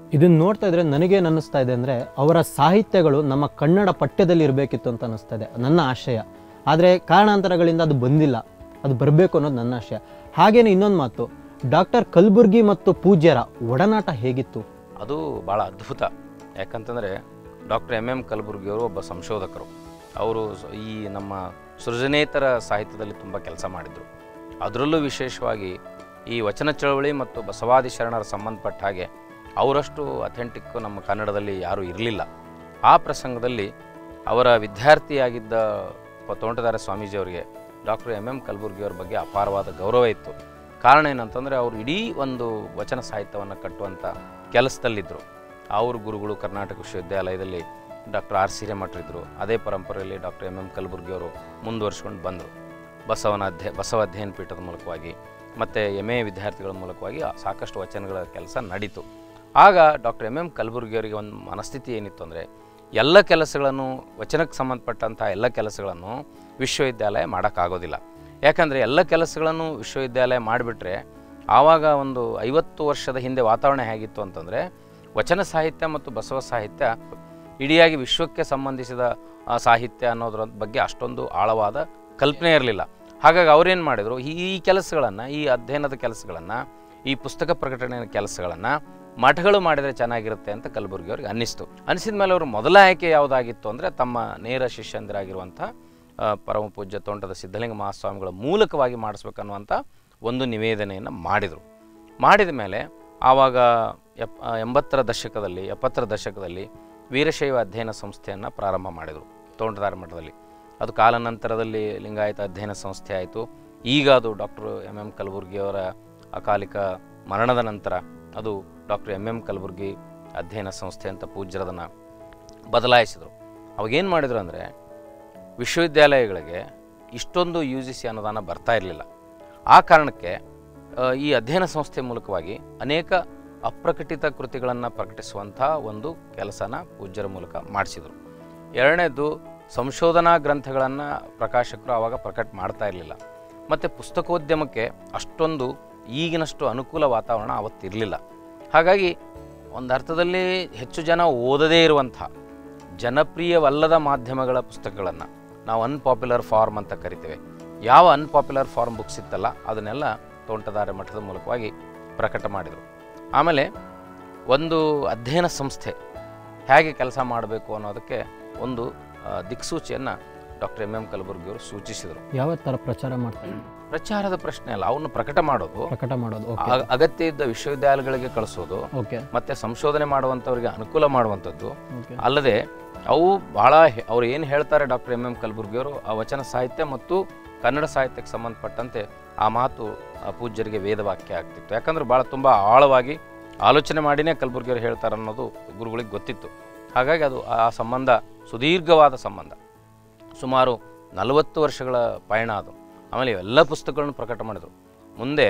ಇದನ್ನು ನೋಡ್ತಾ ಇದ್ರೆ ನನಗೇನು ಅನ್ನಿಸ್ತಾ ಇದೆ ಅಂದರೆ ಅವರ ಸಾಹಿತ್ಯಗಳು ನಮ್ಮ ಕನ್ನಡ ಪಠ್ಯದಲ್ಲಿ ಇರಬೇಕಿತ್ತು ಅಂತ ಅನ್ನಿಸ್ತಾ ಇದೆ ನನ್ನ ಆಶಯ ಆದರೆ ಕಾರಣಾಂತರಗಳಿಂದ ಅದು ಬಂದಿಲ್ಲ ಅದು ಬರಬೇಕು ಅನ್ನೋದು ನನ್ನ ಆಶಯ ಹಾಗೇನೆ ಇನ್ನೊಂದು ಮಾತು ಡಾಕ್ಟರ್ ಕಲ್ಬುರ್ಗಿ ಮತ್ತು ಪೂಜ್ಯರ ಒಡನಾಟ ಹೇಗಿತ್ತು ಅದು ಭಾಳ ಅದ್ಭುತ ಯಾಕಂತಂದರೆ ಡಾಕ್ಟರ್ ಎಮ್ ಎಮ್ ಕಲಬುರ್ಗಿಯವರು ಒಬ್ಬ ಸಂಶೋಧಕರು ಅವರು ಸ- ಈ ನಮ್ಮ ಸೃಜನೇತರ ಸಾಹಿತ್ಯದಲ್ಲಿ ತುಂಬ ಕೆಲಸ ಮಾಡಿದರು ಅದರಲ್ಲೂ ವಿಶೇಷವಾಗಿ ಈ ವಚನ ಚಳವಳಿ ಮತ್ತು ಬಸವಾದಿ ಶರಣರ ಸಂಬಂಧಪಟ್ಟ ಹಾಗೆ ಅವರಷ್ಟು ಅಥೆಂಟಿಕ್ ನಮ್ಮ ಕನ್ನಡದಲ್ಲಿ ಯಾರೂ ಇರಲಿಲ್ಲ ಆ ಪ್ರಸಂಗದಲ್ಲಿ ಅವರ ವಿದ್ಯಾರ್ಥಿಯಾಗಿದ್ದ ಪ- ತೋಂಟದಾರ ಸ್ವಾಮೀಜಿಯವರಿಗೆ ಡಾಕ್ಟರ್ ಎಮ್ ಎಮ್ ಕಲಬುರ್ಗಿಯವ್ರ ಬಗ್ಗೆ ಅಪಾರವಾದ ಗೌರವ ಇತ್ತು ಕಾರಣ ಏನಂತಂದರೆ ಅವರು ಇಡೀ ಒಂದು ವಚನ ಸಾಹಿತ್ಯವನ್ನು ಕಟ್ಟುವಂಥ ಕೆಲಸದಲ್ಲಿದ್ದರು ಅವ್ರ ಗುರುಗಳು ಕರ್ನಾಟಕ ವಿಶ್ವವಿದ್ಯಾಲಯದಲ್ಲಿ ಡಾಕ್ಟರ್ ಆರ್ ಸಿ ಹಿರೇಮಠರಿದ್ದರು ಅದೇ ಪರಂಪರೆಯಲ್ಲಿ ಡಾಕ್ಟರ್ ಎಮ್ ಎಮ್ ಕಲಬುರ್ಗಿಯವರು ಮುಂದುವರ್ಸ್ಕೊಂಡು ಬಂದರು ಬಸವನ ಅಧ್ಯ ಬಸವ ಅಧ್ಯಯನ ಪೀಠದ ಮೂಲಕವಾಗಿ ಮತ್ತು ಎಮ್ ಎ ವಿದ್ಯಾರ್ಥಿಗಳ ಮೂಲಕವಾಗಿ ಆ ಸಾಕಷ್ಟು ವಚನಗಳ ಕೆಲಸ ನಡೀತು ಆಗ ಡಾಕ್ಟರ್ ಎಮ್ ಎಮ್ ಕಲಬುರ್ಗಿಯವರಿಗೆ ಒಂದು ಮನಸ್ಥಿತಿ ಏನಿತ್ತು ಅಂದರೆ ಎಲ್ಲ ಕೆಲಸಗಳನ್ನು ವಚನಕ್ಕೆ ಸಂಬಂಧಪಟ್ಟಂಥ ಎಲ್ಲ ಕೆಲಸಗಳನ್ನು ವಿಶ್ವವಿದ್ಯಾಲಯ ಮಾಡೋಕ್ಕಾಗೋದಿಲ್ಲ ಯಾಕಂದರೆ ಎಲ್ಲ ಕೆಲಸಗಳನ್ನು ವಿಶ್ವವಿದ್ಯಾಲಯ ಮಾಡಿಬಿಟ್ರೆ ಆವಾಗ ಒಂದು ಐವತ್ತು ವರ್ಷದ ಹಿಂದೆ ವಾತಾವರಣ ಹೇಗಿತ್ತು ಅಂತಂದರೆ ವಚನ ಸಾಹಿತ್ಯ ಮತ್ತು ಬಸವ ಸಾಹಿತ್ಯ ಇಡಿಯಾಗಿ ವಿಶ್ವಕ್ಕೆ ಸಂಬಂಧಿಸಿದ ಆ, ಸಾಹಿತ್ಯ ಅನ್ನೋದ್ರ ಬಗ್ಗೆ ಅಷ್ಟೊಂದು ಆಳವಾದ ಕಲ್ಪನೆ ಇರಲಿಲ್ಲ ಹಾಗಾಗಿ ಅವ್ರೇನು ಮಾಡಿದರು ಈ ಈ ಕೆಲಸಗಳನ್ನು ಈ ಅಧ್ಯಯನದ ಕೆಲಸಗಳನ್ನು ಈ ಪುಸ್ತಕ ಪ್ರಕಟಣೆಯ ಕೆಲಸಗಳನ್ನು ಮಠಗಳು ಮಾಡಿದರೆ ಚೆನ್ನಾಗಿರುತ್ತೆ ಅಂತ ಕಲಬುರ್ಗಿ ಅವ್ರಿಗೆ ಅನ್ನಿಸ್ತು ಅನಿಸಿದ ಮೇಲೆ ಅವರು ಮೊದಲ ಆಯ್ಕೆ ಯಾವುದಾಗಿತ್ತು ಅಂದರೆ ತಮ್ಮ ನೇರ ಶಿಷ್ಯಂದಿರಾಗಿರುವಂಥ ಆ, ಪರಮ ಪೂಜ್ಯ ತೋಂಟದ ಸಿದ್ಧಲಿಂಗ ಮಹಾಸ್ವಾಮಿಗಳ ಮೂಲಕವಾಗಿ ಮಾಡಿಸ್ಬೇಕನ್ನುವಂಥ ಒಂದು ನಿವೇದನೆಯನ್ನು ಮಾಡಿದರು ಮಾಡಿದ ಮೇಲೆ ಆವಾಗ ಎಪ್ ಆ, ಎಂಬತ್ತರ ದಶಕದಲ್ಲಿ ಎಪ್ಪತ್ತರ ದಶಕದಲ್ಲಿ ವೀರಶೈವ ಅಧ್ಯಯನ ಸಂಸ್ಥೆಯನ್ನು ಪ್ರಾರಂಭ ಮಾಡಿದರು ತೋಂಟದಾರ ಮಠದಲ್ಲಿ ಅದು ಕಾಲಾನಂತರದಲ್ಲಿ ಲಿಂಗಾಯತ ಅಧ್ಯಯನ ಸಂಸ್ಥೆ ಆಯಿತು ಈಗ ಅದು ಡಾಕ್ಟರ್ ಎಮ್ ಎಮ್ ಕಲಬುರ್ಗಿಯವರ ಅಕಾಲಿಕ ಮರಣದ ನಂತರ ಅದು ಡಾಕ್ಟರ್ ಎಮ್ ಎಮ್ ಕಲಬುರ್ಗಿ ಅಧ್ಯಯನ ಸಂಸ್ಥೆ ಅಂತ ಪೂಜ್ಯರದನ್ನು ಬದಲಾಯಿಸಿದರು ಅವಾಗೇನು ಮಾಡಿದ್ರು ಅಂದರೆ ವಿಶ್ವವಿದ್ಯಾಲಯಗಳಿಗೆ ಇಷ್ಟೊಂದು ಯು ಜಿ ಸಿ ಅನುದಾನ ಬರ್ತಾ ಇರಲಿಲ್ಲ ಆ ಕಾರಣಕ್ಕೆ ಆ, ಈ ಅಧ್ಯಯನ ಸಂಸ್ಥೆ ಮೂಲಕವಾಗಿ ಅನೇಕ ಅಪ್ರಕಟಿತ ಕೃತಿಗಳನ್ನು ಪ್ರಕಟಿಸುವಂಥ ಒಂದು ಕೆಲಸನ ಪೂಜ್ಯರ ಮೂಲಕ ಮಾಡಿಸಿದರು ಎರಡನೇದು ಸಂಶೋಧನಾ ಗ್ರಂಥಗಳನ್ನು ಪ್ರಕಾಶಕರು ಆವಾಗ ಪ್ರಕಟ ಮಾಡ್ತಾ ಇರಲಿಲ್ಲ ಮತ್ತು ಪುಸ್ತಕೋದ್ಯಮಕ್ಕೆ ಅಷ್ಟೊಂದು ಈಗಿನಷ್ಟು ಅನುಕೂಲ ವಾತಾವರಣ ಅವತ್ತಿರಲಿಲ್ಲ ಹಾಗಾಗಿ ಒಂದು ಅರ್ಥದಲ್ಲಿ ಹೆಚ್ಚು ಜನ ಓದದೇ ಇರುವಂಥ ಜನಪ್ರಿಯವಲ್ಲದ ಮಾಧ್ಯಮಗಳ ಪುಸ್ತಕಗಳನ್ನು ನಾವು ಅನ್ಪಾಪ್ಯುಲರ್ ಫಾರ್ಮ್ ಅಂತ ಕರಿತೇವೆ ಯಾವ ಅನ್ಪಾಪ್ಯುಲರ್ ಫಾರ್ಮ್ ಬುಕ್ಸ್ ಇತ್ತಲ್ಲ ಅದನ್ನೆಲ್ಲ ತೋಂಟದಾರ್ಯ ಮಠದ ಮೂಲಕವಾಗಿ ಪ್ರಕಟ ಮಾಡಿದರು ಆಮೇಲೆ ಒಂದು ಅಧ್ಯಯನ ಸಂಸ್ಥೆ ಹೇಗೆ ಕೆಲಸ ಮಾಡಬೇಕು ಅನ್ನೋದಕ್ಕೆ ಒಂದು ಆ, ದಿಕ್ಸೂಚಿಯನ್ನು ಡಾಕ್ಟರ್ ಎಮ್ ಎಮ್ ಕಲಬುರ್ಗಿಯವರು ಸೂಚಿಸಿದರು ಯಾವ ಥರ ಪ್ರಚಾರ ಮಾಡ್ತಾರೆ ಪ್ರಚಾರದ ಪ್ರಶ್ನೆ ಅಲ್ಲ ಅವನ್ನು ಪ್ರಕಟ ಮಾಡೋದು ಪ್ರಕಟ ಮಾಡೋದು ಓಕೆ ಆ- ಅಗತ್ಯ ಇದ್ದ ವಿಶ್ವವಿದ್ಯಾಲಯಗಳಿಗೆ ಕಳಿಸೋದು ಓಕೆ ಮತ್ತೆ ಸಂಶೋಧನೆ ಮಾಡುವಂಥವ್ರಿಗೆ ಅನುಕೂಲ ಮಾಡುವಂಥದ್ದು ಓಕೆ ಅಲ್ಲದೆ ಅವು ಬಹಳ ಹೆ- ಅವ್ರು ಏನು ಹೇಳ್ತಾರೆ ಡಾಕ್ಟರ್ ಎಮ್ ಎಂ ಕಲಬುರ್ಗಿಯವರು ಆ ವಚನ ಸಾಹಿತ್ಯ ಮತ್ತು ಕನ್ನಡ ಸಾಹಿತ್ಯಕ್ಕೆ ಸಂಬಂಧಪಟ್ಟಂತೆ ಆ ಮಾತು ಆ ಪೂಜ್ಯರಿಗೆ ವೇದವಾಕ್ಯ ಆಗ್ತಿತ್ತು ಯಾಕಂದ್ರೆ ಭಾಳ ತುಂಬ ಆಳವಾಗಿ ಆಲೋಚನೆ ಮಾಡಿನೇ ಕಲಬುರ್ಗಿಯವರು ಹೇಳ್ತಾರೆ ಅನ್ನೋದು ಗುರುಗಳಿಗೆ ಗೊತ್ತಿತ್ತು ಹಾಗಾಗಿ ಅದು ಆ ಸಂಬಂಧ ಸುದೀರ್ಘವಾದ ಸಂಬಂಧ ಸುಮಾರು ನಲವತ್ತು ವರ್ಷಗಳ ಪಯಣ ಅದು ಆಮೇಲೆ ಇವೆಲ್ಲ ಪುಸ್ತಕಗಳನ್ನು ಪ್ರಕಟ ಮಾಡಿದರು ಮುಂದೆ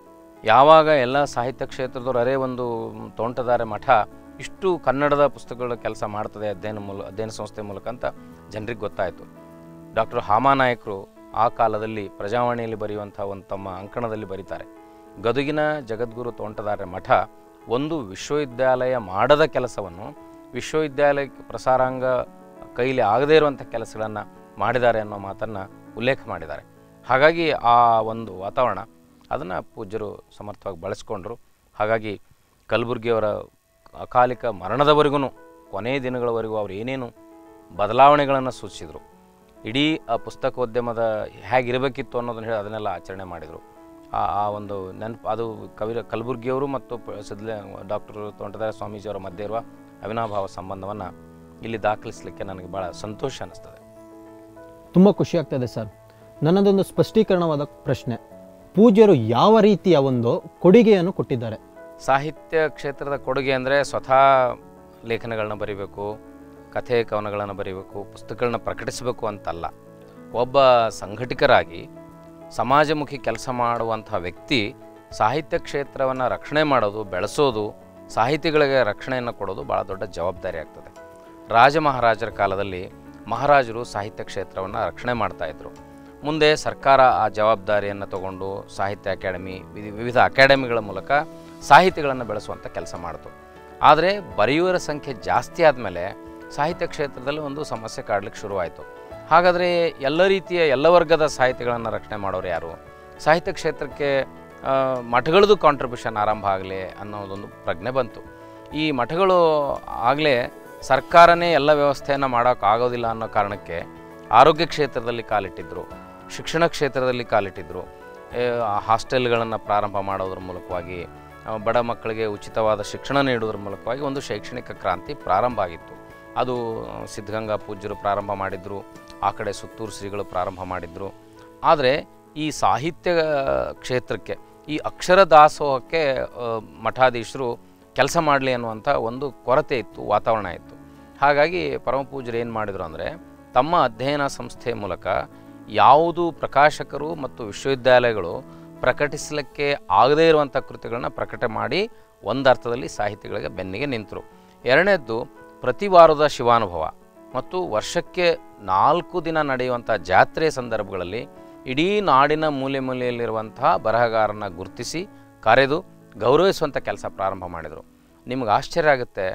ಯಾವಾಗ ಎಲ್ಲ ಸಾಹಿತ್ಯ ಕ್ಷೇತ್ರದವ್ರು ಅರೇ ಒಂದು ತೋಂಟದಾರೆ ಮಠ ಇಷ್ಟು ಕನ್ನಡದ ಪುಸ್ತಕಗಳ ಕೆಲಸ ಮಾಡ್ತದೆ ಅಧ್ಯಯನ ಮೂಲ ಅಧ್ಯಯನ ಸಂಸ್ಥೆ ಮೂಲಕ ಅಂತ ಜನರಿಗೆ ಗೊತ್ತಾಯಿತು ಡಾಕ್ಟರ್ ಹಾಮಾನಾಯಕರು ಆ ಕಾಲದಲ್ಲಿ ಪ್ರಜಾವಾಣಿಯಲ್ಲಿ ಬರೆಯುವಂಥ ಒಂದು ತಮ್ಮ ಅಂಕಣದಲ್ಲಿ ಬರೀತಾರೆ ಗದುಗಿನ ಜಗದ್ಗುರು ತೋಂಟದಾರ್ಯ ಮಠ ಒಂದು ವಿಶ್ವವಿದ್ಯಾಲಯ ಮಾಡದ ಕೆಲಸವನ್ನು ವಿಶ್ವವಿದ್ಯಾಲಯಕ್ಕೆ ಪ್ರಸಾರಾಂಗ ಕೈಲಿ ಆಗದೇ ಇರುವಂಥ ಕೆಲಸಗಳನ್ನು ಮಾಡಿದ್ದಾರೆ ಅನ್ನೋ ಮಾತನ್ನು ಉಲ್ಲೇಖ ಮಾಡಿದ್ದಾರೆ ಹಾಗಾಗಿ ಆ ಒಂದು ವಾತಾವರಣ ಅದನ್ನು ಪೂಜ್ಯರು ಸಮರ್ಥವಾಗಿ ಬಳಸ್ಕೊಂಡ್ರು ಹಾಗಾಗಿ ಕಲಬುರ್ಗಿಯವರ ಅಕಾಲಿಕ ಮರಣದವರೆಗೂ ಕೊನೆಯ ದಿನಗಳವರೆಗೂ ಅವರು ಏನೇನು ಬದಲಾವಣೆಗಳನ್ನು ಸೂಚಿಸಿದರು ಇಡೀ ಆ ಪುಸ್ತಕೋದ್ಯಮದ ಹೇಗಿರಬೇಕಿತ್ತು ಅನ್ನೋದನ್ನ ಹೇಳಿ ಅದನ್ನೆಲ್ಲ ಆಚರಣೆ ಮಾಡಿದರು ಆ ಆ ಒಂದು ನೆನಪು ಅದು ಕವಿರ ಕಲಬುರ್ಗಿಯವರು ಮತ್ತು ಪ- ಸಿದ್ಲ ಡಾಕ್ಟರ್ ತೋಂಟದಾರ ಸ್ವಾಮೀಜಿಯವರ ಮಧ್ಯೆ ಇರುವ ಅವಿನಾಭಾವ ಸಂಬಂಧವನ್ನು ಇಲ್ಲಿ ದಾಖಲಿಸಲಿಕ್ಕೆ ನನಗೆ ಭಾಳ ಸಂತೋಷ ಅನ್ನಿಸ್ತದೆ ತುಂಬ ಖುಷಿ ಆಗ್ತದೆ ಸರ್ ನನ್ನದೊಂದು ಸ್ಪಷ್ಟೀಕರಣವಾದ ಪ್ರಶ್ನೆ ಪೂಜ್ಯರು ಯಾವ ರೀತಿಯ ಒಂದು ಕೊಡುಗೆಯನ್ನು ಕೊಟ್ಟಿದ್ದಾರೆ ಸಾಹಿತ್ಯ ಕ್ಷೇತ್ರದ ಕೊಡುಗೆ ಅಂದರೆ ಸ್ವತಃ ಲೇಖನಗಳನ್ನ ಬರೀಬೇಕು ಕಥೆ ಕವನಗಳನ್ನು ಬರೀಬೇಕು ಪುಸ್ತಕಗಳನ್ನ ಪ್ರಕಟಿಸಬೇಕು ಅಂತಲ್ಲ ಒಬ್ಬ ಸಂಘಟಕರಾಗಿ ಸಮಾಜಮುಖಿ ಕೆಲಸ ಮಾಡುವಂಥ ವ್ಯಕ್ತಿ ಸಾಹಿತ್ಯ ಕ್ಷೇತ್ರವನ್ನು ರಕ್ಷಣೆ ಮಾಡೋದು ಬೆಳೆಸೋದು ಸಾಹಿತಿಗಳಿಗೆ ರಕ್ಷಣೆಯನ್ನು ಕೊಡೋದು ಭಾಳ ದೊಡ್ಡ ಜವಾಬ್ದಾರಿ ಆಗ್ತದೆ ರಾಜ ಮಹಾರಾಜರ ಕಾಲದಲ್ಲಿ ಮಹಾರಾಜರು ಸಾಹಿತ್ಯ ಕ್ಷೇತ್ರವನ್ನು ರಕ್ಷಣೆ ಮಾಡ್ತಾಯಿದ್ರು ಮುಂದೆ ಸರ್ಕಾರ ಆ ಜವಾಬ್ದಾರಿಯನ್ನು ತಗೊಂಡು ಸಾಹಿತ್ಯ ಅಕಾಡೆಮಿ ವಿಧಿ- ವಿವಿಧ ಅಕಾಡೆಮಿಗಳ ಮೂಲಕ ಸಾಹಿತಿಗಳನ್ನು ಬೆಳೆಸುವಂಥ ಕೆಲಸ ಮಾಡಿತು ಆದರೆ ಬರೆಯುವರ ಸಂಖ್ಯೆ ಜಾಸ್ತಿ ಆದಮೇಲೆ ಸಾಹಿತ್ಯ ಕ್ಷೇತ್ರದಲ್ಲಿ ಒಂದು ಸಮಸ್ಯೆ ಕಾಡ್ಲಿಕ್ಕೆ ಶುರುವಾಯಿತು ಹಾಗಾದರೆ ಎಲ್ಲ ರೀತಿಯ ಎಲ್ಲ ವರ್ಗದ ಸಾಹಿತ್ಯಗಳನ್ನು ರಕ್ಷಣೆ ಮಾಡೋರು ಯಾರು ಸಾಹಿತ್ಯ ಕ್ಷೇತ್ರಕ್ಕೆ ಆ, ಮಠಗಳದ್ದು ಕಾಂಟ್ರಿಬ್ಯೂಷನ್ ಆರಂಭ ಆಗಲಿ ಅನ್ನೋದೊಂದು ಪ್ರಜ್ಞೆ ಬಂತು ಈ ಮಠಗಳು ಆಗಲೇ ಸರ್ಕಾರನೇ ಎಲ್ಲ ವ್ಯವಸ್ಥೆಯನ್ನು ಮಾಡೋಕ್ಕಾಗೋದಿಲ್ಲ ಅನ್ನೋ ಕಾರಣಕ್ಕೆ ಆರೋಗ್ಯ ಕ್ಷೇತ್ರದಲ್ಲಿ ಕಾಲಿಟ್ಟಿದ್ದರು ಶಿಕ್ಷಣ ಕ್ಷೇತ್ರದಲ್ಲಿ ಕಾಲಿಟ್ಟಿದ್ದರು ಹಾಸ್ಟೆಲ್ಗಳನ್ನು ಪ್ರಾರಂಭ ಮಾಡೋದ್ರ ಮೂಲಕವಾಗಿ ಆ, ಬಡ ಮಕ್ಕಳಿಗೆ ಉಚಿತವಾದ ಶಿಕ್ಷಣ ನೀಡುವುದರ ಮೂಲಕವಾಗಿ ಒಂದು ಶೈಕ್ಷಣಿಕ ಕ್ರಾಂತಿ ಪ್ರಾರಂಭ ಆಗಿತ್ತು ಅದು ಆ, ಸಿದ್ಧಗಂಗಾ ಪೂಜ್ಯರು ಪ್ರಾರಂಭ ಮಾಡಿದ್ರು ಆ ಕಡೆ ಸುತ್ತೂರು ಶ್ರೀಗಳು ಪ್ರಾರಂಭ ಮಾಡಿದ್ರು ಆದರೆ ಈ ಸಾಹಿತ್ಯ ಕ್ಷೇತ್ರಕ್ಕೆ ಈ ಅಕ್ಷರ ದಾಸೋಹಕ್ಕೆ ಆ, ಮಠಾಧೀಶರು ಕೆಲಸ ಮಾಡಲಿ ಅನ್ನುವಂಥ ಒಂದು ಕೊರತೆ ಇತ್ತು ವಾತಾವರಣ ಇತ್ತು ಹಾಗಾಗಿ ಪರಮ ಪೂಜ್ಯರು ಏನು ಮಾಡಿದರು ಅಂದರೆ ತಮ್ಮ ಅಧ್ಯಯನ ಸಂಸ್ಥೆ ಮೂಲಕ ಯಾವುದು ಪ್ರಕಾಶಕರು ಮತ್ತು ವಿಶ್ವವಿದ್ಯಾಲಯಗಳು ಪ್ರಕಟಿಸಲಿಕ್ಕೆ ಆಗದೇ ಇರುವಂಥ ಕೃತಿಗಳನ್ನ ಪ್ರಕಟ ಮಾಡಿ ಒಂದು ಅರ್ಥದಲ್ಲಿ ಸಾಹಿತಿಗಳಿಗೆ ಬೆನ್ನಿಗೆ ನಿಂತರು ಎರಡನೇದ್ದು ಪ್ರತಿ ವಾರದ ಶಿವಾನುಭವ ಮತ್ತು ವರ್ಷಕ್ಕೆ ನಾಲ್ಕು ದಿನ ನಡೆಯುವಂಥ ಜಾತ್ರೆ ಸಂದರ್ಭಗಳಲ್ಲಿ ಇಡೀ ನಾಡಿನ ಮೂಲೆ ಮೂಲೆಯಲ್ಲಿರುವಂತಹ ಬರಹಗಾರನ ಗುರುತಿಸಿ ಕರೆದು ಗೌರವಿಸುವಂಥ ಕೆಲಸ ಪ್ರಾರಂಭ ಮಾಡಿದರು ನಿಮ್ಗೆ ಆಶ್ಚರ್ಯ ಆಗುತ್ತೆ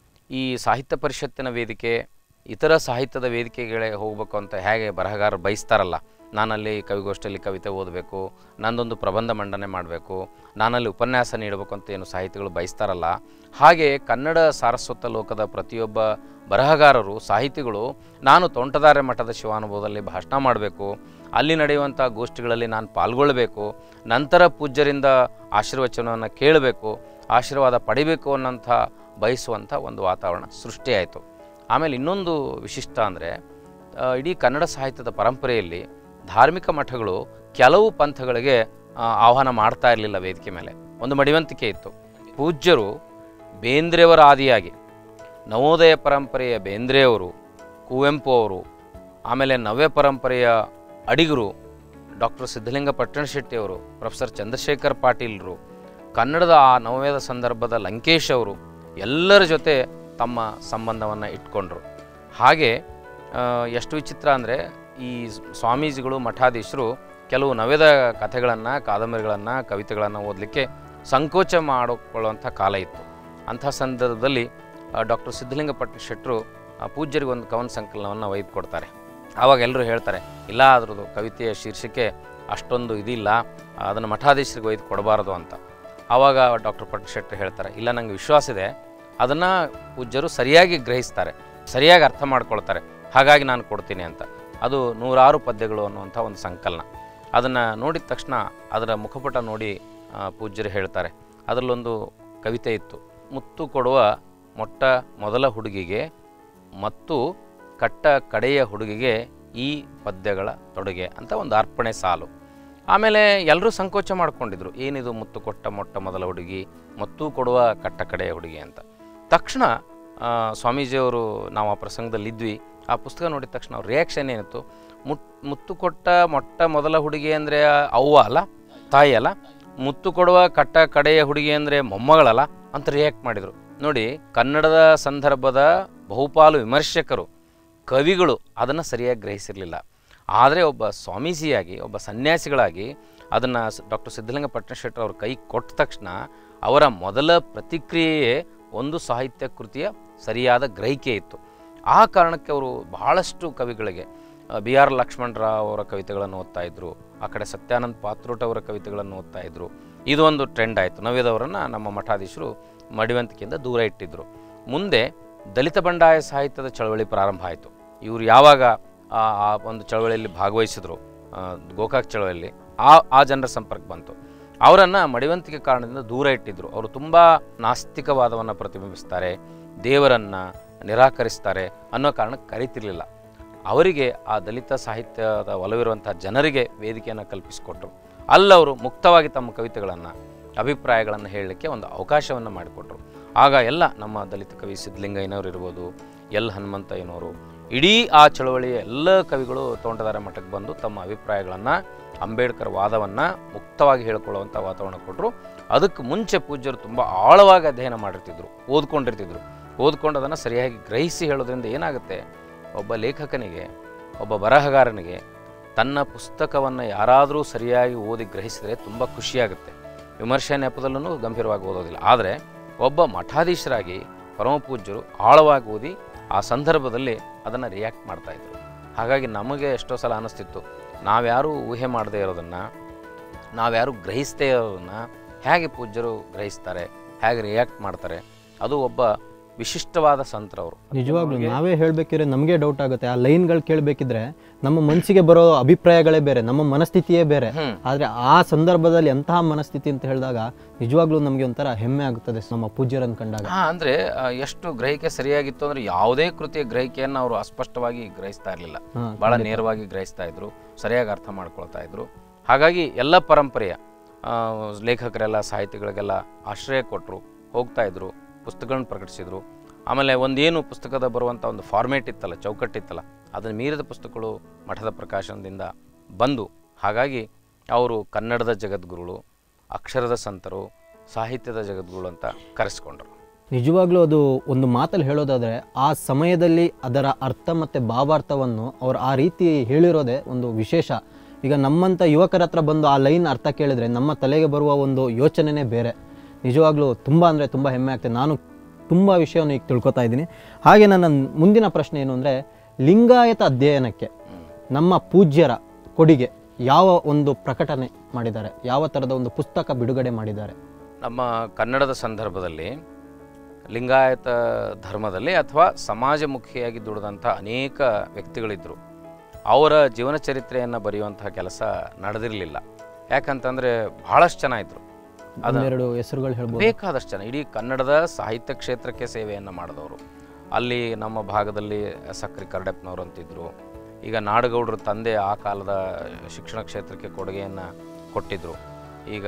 ಈ ಸಾಹಿತ್ಯ ಪರಿಷತ್ತಿನ ವೇದಿಕೆ ಇತರ ಸಾಹಿತ್ಯದ ವೇದಿಕೆಗಳೇ ಹೋಗಬೇಕು ಅಂತ ಹೇಗೆ ಬರಹಗಾರರು ಬಯಸ್ತಾರಲ್ಲ ನಾನಲ್ಲಿ ಕವಿಗೋಷ್ಠಿಯಲ್ಲಿ ಕವಿತೆ ಓದಬೇಕು ನಂದೊಂದು ಪ್ರಬಂಧ ಮಂಡನೆ ಮಾಡಬೇಕು ನಾನಲ್ಲಿ ಉಪನ್ಯಾಸ ನೀಡಬೇಕು ಅಂತ ಏನು ಸಾಹಿತಿಗಳು ಬಯಸ್ತಾರಲ್ಲ ಹಾಗೆ ಕನ್ನಡ ಸಾರಸ್ವತ ಲೋಕದ ಪ್ರತಿಯೊಬ್ಬ ಬರಹಗಾರರು ಸಾಹಿತಿಗಳು ನಾನು ತೋಂಟದಾರ್ಯ ಮಠದ ಶಿವಾನುಭವದಲ್ಲಿ ಭಾಷಣ ಮಾಡಬೇಕು ಅಲ್ಲಿ ನಡೆಯುವಂಥ ಗೋಷ್ಠಿಗಳಲ್ಲಿ ನಾನು ಪಾಲ್ಗೊಳ್ಳಬೇಕು ನಂತರ ಪೂಜ್ಯರಿಂದ ಆಶೀರ್ವಚನವನ್ನು ಕೇಳಬೇಕು ಆಶೀರ್ವಾದ ಪಡಿಬೇಕು ಅನ್ನೋಂಥ ಬಯಸುವಂಥ ಒಂದು ವಾತಾವರಣ ಸೃಷ್ಟಿಯಾಯಿತು ಆಮೇಲೆ ಇನ್ನೊಂದು ವಿಶಿಷ್ಟ ಅಂದರೆ ಇಡೀ ಕನ್ನಡ ಸಾಹಿತ್ಯದ ಪರಂಪರೆಯಲ್ಲಿ ಧಾರ್ಮಿಕ ಮಠಗಳು ಕೆಲವು ಪಂಥಗಳಿಗೆ ಆ, ಆಹ್ವಾನ ಮಾಡ್ತಾ ಇರಲಿಲ್ಲ ವೇದಿಕೆ ಮೇಲೆ ಒಂದು ಮಡಿವಂತಿಕೆ ಇತ್ತು ಪೂಜ್ಯರು ಬೇಂದ್ರೆಯವರ ಆದಿಯಾಗಿ ನವೋದಯ ಪರಂಪರೆಯ ಬೇಂದ್ರೆಯವರು ಕುವೆಂಪು ಅವರು ಆಮೇಲೆ ನವ್ಯ ಪರಂಪರೆಯ ಅಡಿಗರು ಡಾಕ್ಟರ್ ಸಿದ್ಧಲಿಂಗ ಪಟ್ಟಣಶೆಟ್ಟಿಯವರು ಪ್ರೊಫೆಸರ್ ಚಂದ್ರಶೇಖರ್ ಪಾಟೀಲ್ರು ಕನ್ನಡದ ಆ ನವೋದಯದ ಸಂದರ್ಭದ ಲಂಕೇಶ್ ಅವರು ಎಲ್ಲರ ಜೊತೆ ತಮ್ಮ ಸಂಬಂಧವನ್ನು ಇಟ್ಕೊಂಡ್ರು ಹಾಗೆ ಆ, ಎಷ್ಟು ವಿಚಿತ್ರ ಅಂದರೆ ಈ ಸ್ವಾಮೀಜಿಗಳು ಮಠಾಧೀಶರು ಕೆಲವು ನವ್ಯದ ಕಥೆಗಳನ್ನು ಕಾದಂಬರಿಗಳನ್ನು ಕವಿತೆಗಳನ್ನು ಓದಲಿಕ್ಕೆ ಸಂಕೋಚ ಮಾಡಿಕೊಳ್ಳುವಂಥ ಕಾಲ ಇತ್ತು ಅಂಥ ಸಂದರ್ಭದಲ್ಲಿ ಡಾಕ್ಟರ್ ಸಿದ್ಧಲಿಂಗ ಪಟ್ಟ ಶೆಟ್ಟರು ಆ, ಪೂಜ್ಯರಿಗೆ ಒಂದು ಕವನ ಸಂಕಲನವನ್ನು ಒಯ್ದು ಕೊಡ್ತಾರೆ ಆವಾಗ ಎಲ್ಲರೂ ಹೇಳ್ತಾರೆ ಇಲ್ಲ ಅದ್ರದ್ದು ಕವಿತೆಯ ಶೀರ್ಷಿಕೆ ಅಷ್ಟೊಂದು ಇದಿಲ್ಲ ಅದನ್ನು ಮಠಾಧೀಶರಿಗೆ ಒಯ್ದು ಕೊಡಬಾರದು ಅಂತ ಆವಾಗ ಡಾಕ್ಟರ್ ಪಟ್ಟಶೆಟ್ಟರು ಹೇಳ್ತಾರೆ ಇಲ್ಲ ನನಗೆ ವಿಶ್ವಾಸ ಇದೆ ಅದನ್ನು ಪೂಜ್ಯರು ಸರಿಯಾಗಿ ಗ್ರಹಿಸ್ತಾರೆ ಸರಿಯಾಗಿ ಅರ್ಥ ಮಾಡ್ಕೊಳ್ತಾರೆ ಹಾಗಾಗಿ ನಾನು ಕೊಡ್ತೀನಿ ಅಂತ ಅದು ನೂರಾರು ಪದ್ಯಗಳು ಅನ್ನುವಂಥ ಒಂದು ಸಂಕಲನ ಅದನ್ನು ನೋಡಿದ ತಕ್ಷಣ ಅದರ ಮುಖಪುಟ ನೋಡಿ ಆ, ಪೂಜ್ಯರು ಹೇಳ್ತಾರೆ ಅದರಲ್ಲೊಂದು ಕವಿತೆ ಇತ್ತು ಮುತ್ತು ಕೊಡುವ ಮೊಟ್ಟ ಮೊದಲ ಹುಡುಗಿಗೆ ಮತ್ತು ಕಟ್ಟ ಕಡೆಯ ಹುಡುಗಿಗೆ ಈ ಪದ್ಯಗಳ ತೊಡುಗೆ ಅಂತ ಒಂದು ಅರ್ಪಣೆ ಸಾಲು ಆಮೇಲೆ ಎಲ್ಲರೂ ಸಂಕೋಚ ಮಾಡ್ಕೊಂಡಿದ್ರು ಏನಿದು ಮುತ್ತು ಕೊಟ್ಟ ಮೊಟ್ಟ ಮೊದಲ ಹುಡುಗಿ ಮತ್ತೂ ಕೊಡುವ ಕಟ್ಟ ಕಡೆಯ ಹುಡುಗಿ ಅಂತ ತಕ್ಷಣ ಆ, ಸ್ವಾಮೀಜಿಯವರು ನಾವು ಆ ಪ್ರಸಂಗದಲ್ಲಿ ಇದ್ವಿ ಆ ಪುಸ್ತಕ ನೋಡಿದ ತಕ್ಷಣ ಅವ್ರ ರಿಯಾಕ್ಷನ್ ಏನಿತ್ತು ಮುಟ್ ಮುತ್ತು ಕೊಟ್ಟ ಮೊಟ್ಟ ಮೊದಲ ಹುಡುಗಿ ಅಂದರೆ ಅವ್ವ ಅಲ್ಲ ತಾಯಿ ಅಲ್ಲ ಮುತ್ತು ಕೊಡುವ ಕಟ್ಟ ಕಡೆಯ ಹುಡುಗಿ ಅಂದರೆ ಮೊಮ್ಮಗಳಲ್ಲ ಅಂತ ರಿಯಾಕ್ಟ್ ಮಾಡಿದರು ನೋಡಿ ಕನ್ನಡದ ಸಂದರ್ಭದ ಬಹುಪಾಲು ವಿಮರ್ಶಕರು ಕವಿಗಳು ಅದನ್ನು ಸರಿಯಾಗಿ ಗ್ರಹಿಸಿರಲಿಲ್ಲ ಆದರೆ ಒಬ್ಬ ಸ್ವಾಮೀಜಿಯಾಗಿ ಒಬ್ಬ ಸನ್ಯಾಸಿಗಳಾಗಿ ಅದನ್ನು ಡಾಕ್ಟರ್ ಸಿದ್ಧಲಿಂಗ ಪಟ್ಟಣಶೆಟ್ಟರ್ ಅವ್ರ ಕೈ ಕೊಟ್ಟ ತಕ್ಷಣ ಅವರ ಮೊದಲ ಪ್ರತಿಕ್ರಿಯೆಯೇ ಒಂದು ಸಾಹಿತ್ಯ ಕೃತಿಯ ಸರಿಯಾದ ಗ್ರಹಿಕೆ ಇತ್ತು ಆ ಕಾರಣಕ್ಕೆ ಅವರು ಬಹಳಷ್ಟು ಕವಿಗಳಿಗೆ ಬಿ ಆರ್ ಲಕ್ಷ್ಮಣರಾವ್ ಅವರ ಕವಿತೆಗಳನ್ನು ಓದ್ತಾ ಇದ್ರು ಆ ಕಡೆ ಸತ್ಯಾನಂದ ಪಾತ್ರೋಟ್ ಅವರ ಕವಿತೆಗಳನ್ನು ಓದ್ತಾ ಇದ್ರು ಇದು ಒಂದು ಟ್ರೆಂಡ್ ಆಯಿತು ನವ್ಯದವರನ್ನು ನಮ್ಮ ಮಠಾಧೀಶರು ಮಡಿವಂತಿಕೆಯಿಂದ ದೂರ ಇಟ್ಟಿದ್ದರು ಮುಂದೆ ದಲಿತ ಬಂಡಾಯ ಸಾಹಿತ್ಯದ ಚಳವಳಿ ಪ್ರಾರಂಭ ಆಯಿತು ಇವರು ಯಾವಾಗ ಆ ಆ ಒಂದು ಚಳವಳಿಯಲ್ಲಿ ಭಾಗವಹಿಸಿದ್ರು ಆ, ಗೋಕಾಕ್ ಚಳವಳಿಯಲ್ಲಿ ಆ ಆ ಜನರ ಸಂಪರ್ಕ ಬಂತು ಅವರನ್ನು ಮಡಿವಂತಿಕೆ ಕಾರಣದಿಂದ ದೂರ ಇಟ್ಟಿದ್ದರು ಅವರು ತುಂಬ ನಾಸ್ತಿಕವಾದವನ್ನು ಪ್ರತಿಬಿಂಬಿಸ್ತಾರೆ ದೇವರನ್ನು ನಿರಾಕರಿಸ್ತಾರೆ ಅನ್ನೋ ಕಾರಣಕ್ಕೆ ಕರಿತಿರ್ಲಿಲ್ಲ ಅವರಿಗೆ ಆ ದಲಿತ ಸಾಹಿತ್ಯದ ಒಲವಿರುವಂಥ ಜನರಿಗೆ ವೇದಿಕೆಯನ್ನು ಕಲ್ಪಿಸಿಕೊಟ್ರು ಅಲ್ಲವರು ಮುಕ್ತವಾಗಿ ತಮ್ಮ ಕವಿತೆಗಳನ್ನು ಅಭಿಪ್ರಾಯಗಳನ್ನು ಹೇಳಲಿಕ್ಕೆ ಒಂದು ಅವಕಾಶವನ್ನು ಮಾಡಿಕೊಟ್ರು ಆಗ ಎಲ್ಲ ನಮ್ಮ ದಲಿತ ಕವಿ ಸಿದ್ಧಲಿಂಗಯ್ಯನವರು ಇರ್ಬೋದು ಎಲ್ ಹನುಮಂತಯ್ಯನವರು ಇಡೀ ಆ ಚಳವಳಿಯ ಎಲ್ಲ ಕವಿಗಳು ತೋಂಟದಾರ ಮಠಕ್ಕೆ ಬಂದು ತಮ್ಮ ಅಭಿಪ್ರಾಯಗಳನ್ನು ಅಂಬೇಡ್ಕರ್ ವಾದವನ್ನು ಮುಕ್ತವಾಗಿ ಹೇಳ್ಕೊಳ್ಳುವಂಥ ವಾತಾವರಣ ಕೊಟ್ಟರು ಅದಕ್ಕೆ ಮುಂಚೆ ಪೂಜ್ಯರು ತುಂಬ ಆಳವಾಗಿ ಅಧ್ಯಯನ ಮಾಡಿರ್ತಿದ್ರು ಓದ್ಕೊಂಡಿರ್ತಿದ್ರು ಓದ್ಕೊಂಡು ಅದನ್ನು ಸರಿಯಾಗಿ ಗ್ರಹಿಸಿ ಹೇಳೋದ್ರಿಂದ ಏನಾಗುತ್ತೆ ಒಬ್ಬ ಲೇಖಕನಿಗೆ ಒಬ್ಬ ಬರಹಗಾರನಿಗೆ ತನ್ನ ಪುಸ್ತಕವನ್ನು ಯಾರಾದರೂ ಸರಿಯಾಗಿ ಓದಿ ಗ್ರಹಿಸಿದರೆ ತುಂಬ ಖುಷಿಯಾಗುತ್ತೆ ವಿಮರ್ಶೆ ನೆಪದಲ್ಲೂ ಗಂಭೀರವಾಗಿ ಓದೋದಿಲ್ಲ ಆದರೆ ಒಬ್ಬ ಮಠಾಧೀಶರಾಗಿ ಪರಮಪೂಜ್ಯರು ಆಳವಾಗಿ ಓದಿ ಆ ಸಂದರ್ಭದಲ್ಲಿ ಅದನ್ನು ರಿಯಾಕ್ಟ್ ಮಾಡ್ತಾ ಇದ್ರು ಹಾಗಾಗಿ ನಮಗೆ ಎಷ್ಟೋ ಸಲ ಅನಿಸ್ತಿತ್ತು ನಾವ್ಯಾರೂ ಊಹೆ ಮಾಡದೇ ಇರೋದನ್ನು ನಾವ್ಯಾರು ಗ್ರಹಿಸದೇ ಇರೋದನ್ನು ಹೇಗೆ ಪೂಜ್ಯರು ಗ್ರಹಿಸ್ತಾರೆ ಹೇಗೆ ರಿಯಾಕ್ಟ್ ಮಾಡ್ತಾರೆ ಅದು ಒಬ್ಬ ವಿಶಿಷ್ಟವಾದ ಸಂತರವರು ನಿಜವಾಗ್ಲೂ ನಾವೇ ಹೇಳಬೇಕಿದ್ರೆ ನಮಗೆ ಡೌಟ್ ಆಗುತ್ತೆ ಆ ಲೈನ್ಗಳು ಕೇಳಬೇಕಿದ್ರೆ ನಮ್ಮ ಮನಸ್ಸಿಗೆ ಬರೋ ಅಭಿಪ್ರಾಯಗಳೇ ಬೇರೆ ನಮ್ಮ ಮನಸ್ಥಿತಿಯೇ ಬೇರೆ ಹ್ಮ್. ಆದರೆ ಆ ಸಂದರ್ಭದಲ್ಲಿ ಎಂತಹ ಮನಸ್ಥಿತಿ ಅಂತ ಹೇಳಿದಾಗ ನಿಜವಾಗ್ಲೂ ನಮಗೆ ಒಂಥರ ಹೆಮ್ಮೆ ಆಗುತ್ತದೆ ನಮ್ಮ ಪೂಜ್ಯರನ್ನು ಕಂಡಾಗ ಹಾ ಅಂದ್ರೆ ಆ, ಎಷ್ಟು ಗ್ರಹಿಕೆ ಸರಿಯಾಗಿತ್ತು ಅಂದ್ರೆ ಯಾವುದೇ ಕೃತಿಯ ಗ್ರಹಿಕೆಯನ್ನು ಅವರು ಅಸ್ಪಷ್ಟವಾಗಿ ಗ್ರಹಿಸ್ತಾ ಇರಲಿಲ್ಲ ಹಾ, ಬಹಳ ನೇರವಾಗಿ ಗ್ರಹಿಸ್ತಾ ಇದ್ರು ಸರಿಯಾಗಿ ಅರ್ಥ ಮಾಡ್ಕೊಳ್ತಾ ಇದ್ರು ಹಾಗಾಗಿ ಎಲ್ಲ ಪರಂಪರೆಯ ಆ, ಲೇಖಕರೆಲ್ಲ ಸಾಹಿತಿಗಳಿಗೆಲ್ಲ ಆಶ್ರಯ ಕೊಟ್ಟರು ಹೋಗ್ತಾ ಇದ್ರು ಪುಸ್ತಕಗಳನ್ನ ಪ್ರಕಟಿಸಿದ್ರು ಆಮೇಲೆ ಒಂದೇನು ಪುಸ್ತಕದ ಬರುವಂಥ ಒಂದು ಫಾರ್ಮೇಟ್ ಇತ್ತಲ್ಲ ಚೌಕಟ್ಟಿತ್ತಲ್ಲ ಅದನ್ನು ಮೀರಿದ ಪುಸ್ತಕಗಳು ಮಠದ ಪ್ರಕಾಶನದಿಂದ ಬಂದು ಹಾಗಾಗಿ ಅವರು ಕನ್ನಡದ ಜಗದ್ಗುರುಗಳು ಅಕ್ಷರದ ಸಂತರು ಸಾಹಿತ್ಯದ ಜಗದ್ಗುರುಗಳು ಅಂತ ಕರೆಸ್ಕೊಂಡ್ರು ನಿಜವಾಗ್ಲೂ ಅದು ಒಂದು ಮಾತಲ್ಲಿ ಹೇಳೋದಾದರೆ ಆ ಸಮಯದಲ್ಲಿ ಅದರ ಅರ್ಥ ಮತ್ತು ಭಾವಾರ್ಥವನ್ನು ಅವ್ರು ಆ ರೀತಿ ಹೇಳಿರೋದೇ ಒಂದು ವಿಶೇಷ ಈಗ ನಮ್ಮಂಥ ಯುವಕರ ಹತ್ರ ಬಂದು ಆ ಲೈನ್ ಅರ್ಥ ಕೇಳಿದ್ರೆ ನಮ್ಮ ತಲೆಗೆ ಬರುವ ಒಂದು ಯೋಚನೆನೇ ಬೇರೆ ನಿಜವಾಗ್ಲೂ ತುಂಬ ಅಂದರೆ ತುಂಬ ಹೆಮ್ಮೆ ಆಗ್ತದೆ ನಾನು ತುಂಬ ವಿಷಯವನ್ನು ಈಗ ತಿಳ್ಕೊತಾ ಇದ್ದೀನಿ ಹಾಗೆ ನನ್ನ ಮುಂದಿನ ಪ್ರಶ್ನೆ ಏನು ಅಂದರೆ ಲಿಂಗಾಯತ ಅಧ್ಯಯನಕ್ಕೆ ನಮ್ಮ ಪೂಜ್ಯರ ಕೊಡುಗೆ ಯಾವ ಒಂದು ಪ್ರಕಟಣೆ ಮಾಡಿದ್ದಾರೆ ಯಾವ ಥರದ ಒಂದು ಪುಸ್ತಕ ಬಿಡುಗಡೆ ಮಾಡಿದ್ದಾರೆ ನಮ್ಮ ಕನ್ನಡದ ಸಂದರ್ಭದಲ್ಲಿ ಲಿಂಗಾಯತ ಧರ್ಮದಲ್ಲಿ ಅಥವಾ ಸಮಾಜಮುಖಿಯಾಗಿ ದುಡಿದಂಥ ಅನೇಕ ವ್ಯಕ್ತಿಗಳಿದ್ದರು ಅವರ ಜೀವನ ಚರಿತ್ರೆಯನ್ನು ಬರೆಯುವಂತಹ ಕೆಲಸ ನಡೆದಿರಲಿಲ್ಲ ಯಾಕಂತಂದರೆ ಭಾಳಷ್ಟು ಜನ ಇದ್ದರು ಅದು ಒಂದೆರಡು ಹೆಸರುಗಳು ಹೇಳ್ಬೋದು ಬೇಕಾದಷ್ಟು ಜನ ಇಡೀ ಕನ್ನಡದ ಸಾಹಿತ್ಯ ಕ್ಷೇತ್ರಕ್ಕೆ ಸೇವೆಯನ್ನು ಮಾಡಿದವರು ಅಲ್ಲಿ ನಮ್ಮ ಭಾಗದಲ್ಲಿ ಸಕ್ರಿ ಕರ್ಡಪ್ಪನವರು ಅಂತಿದ್ರು ಈಗ ನಾಡಗೌಡರ ತಂದೆ ಆ ಕಾಲದ ಶಿಕ್ಷಣ ಕ್ಷೇತ್ರಕ್ಕೆ ಕೊಡುಗೆಯನ್ನು ಕೊಟ್ಟಿದ್ದರು ಈಗ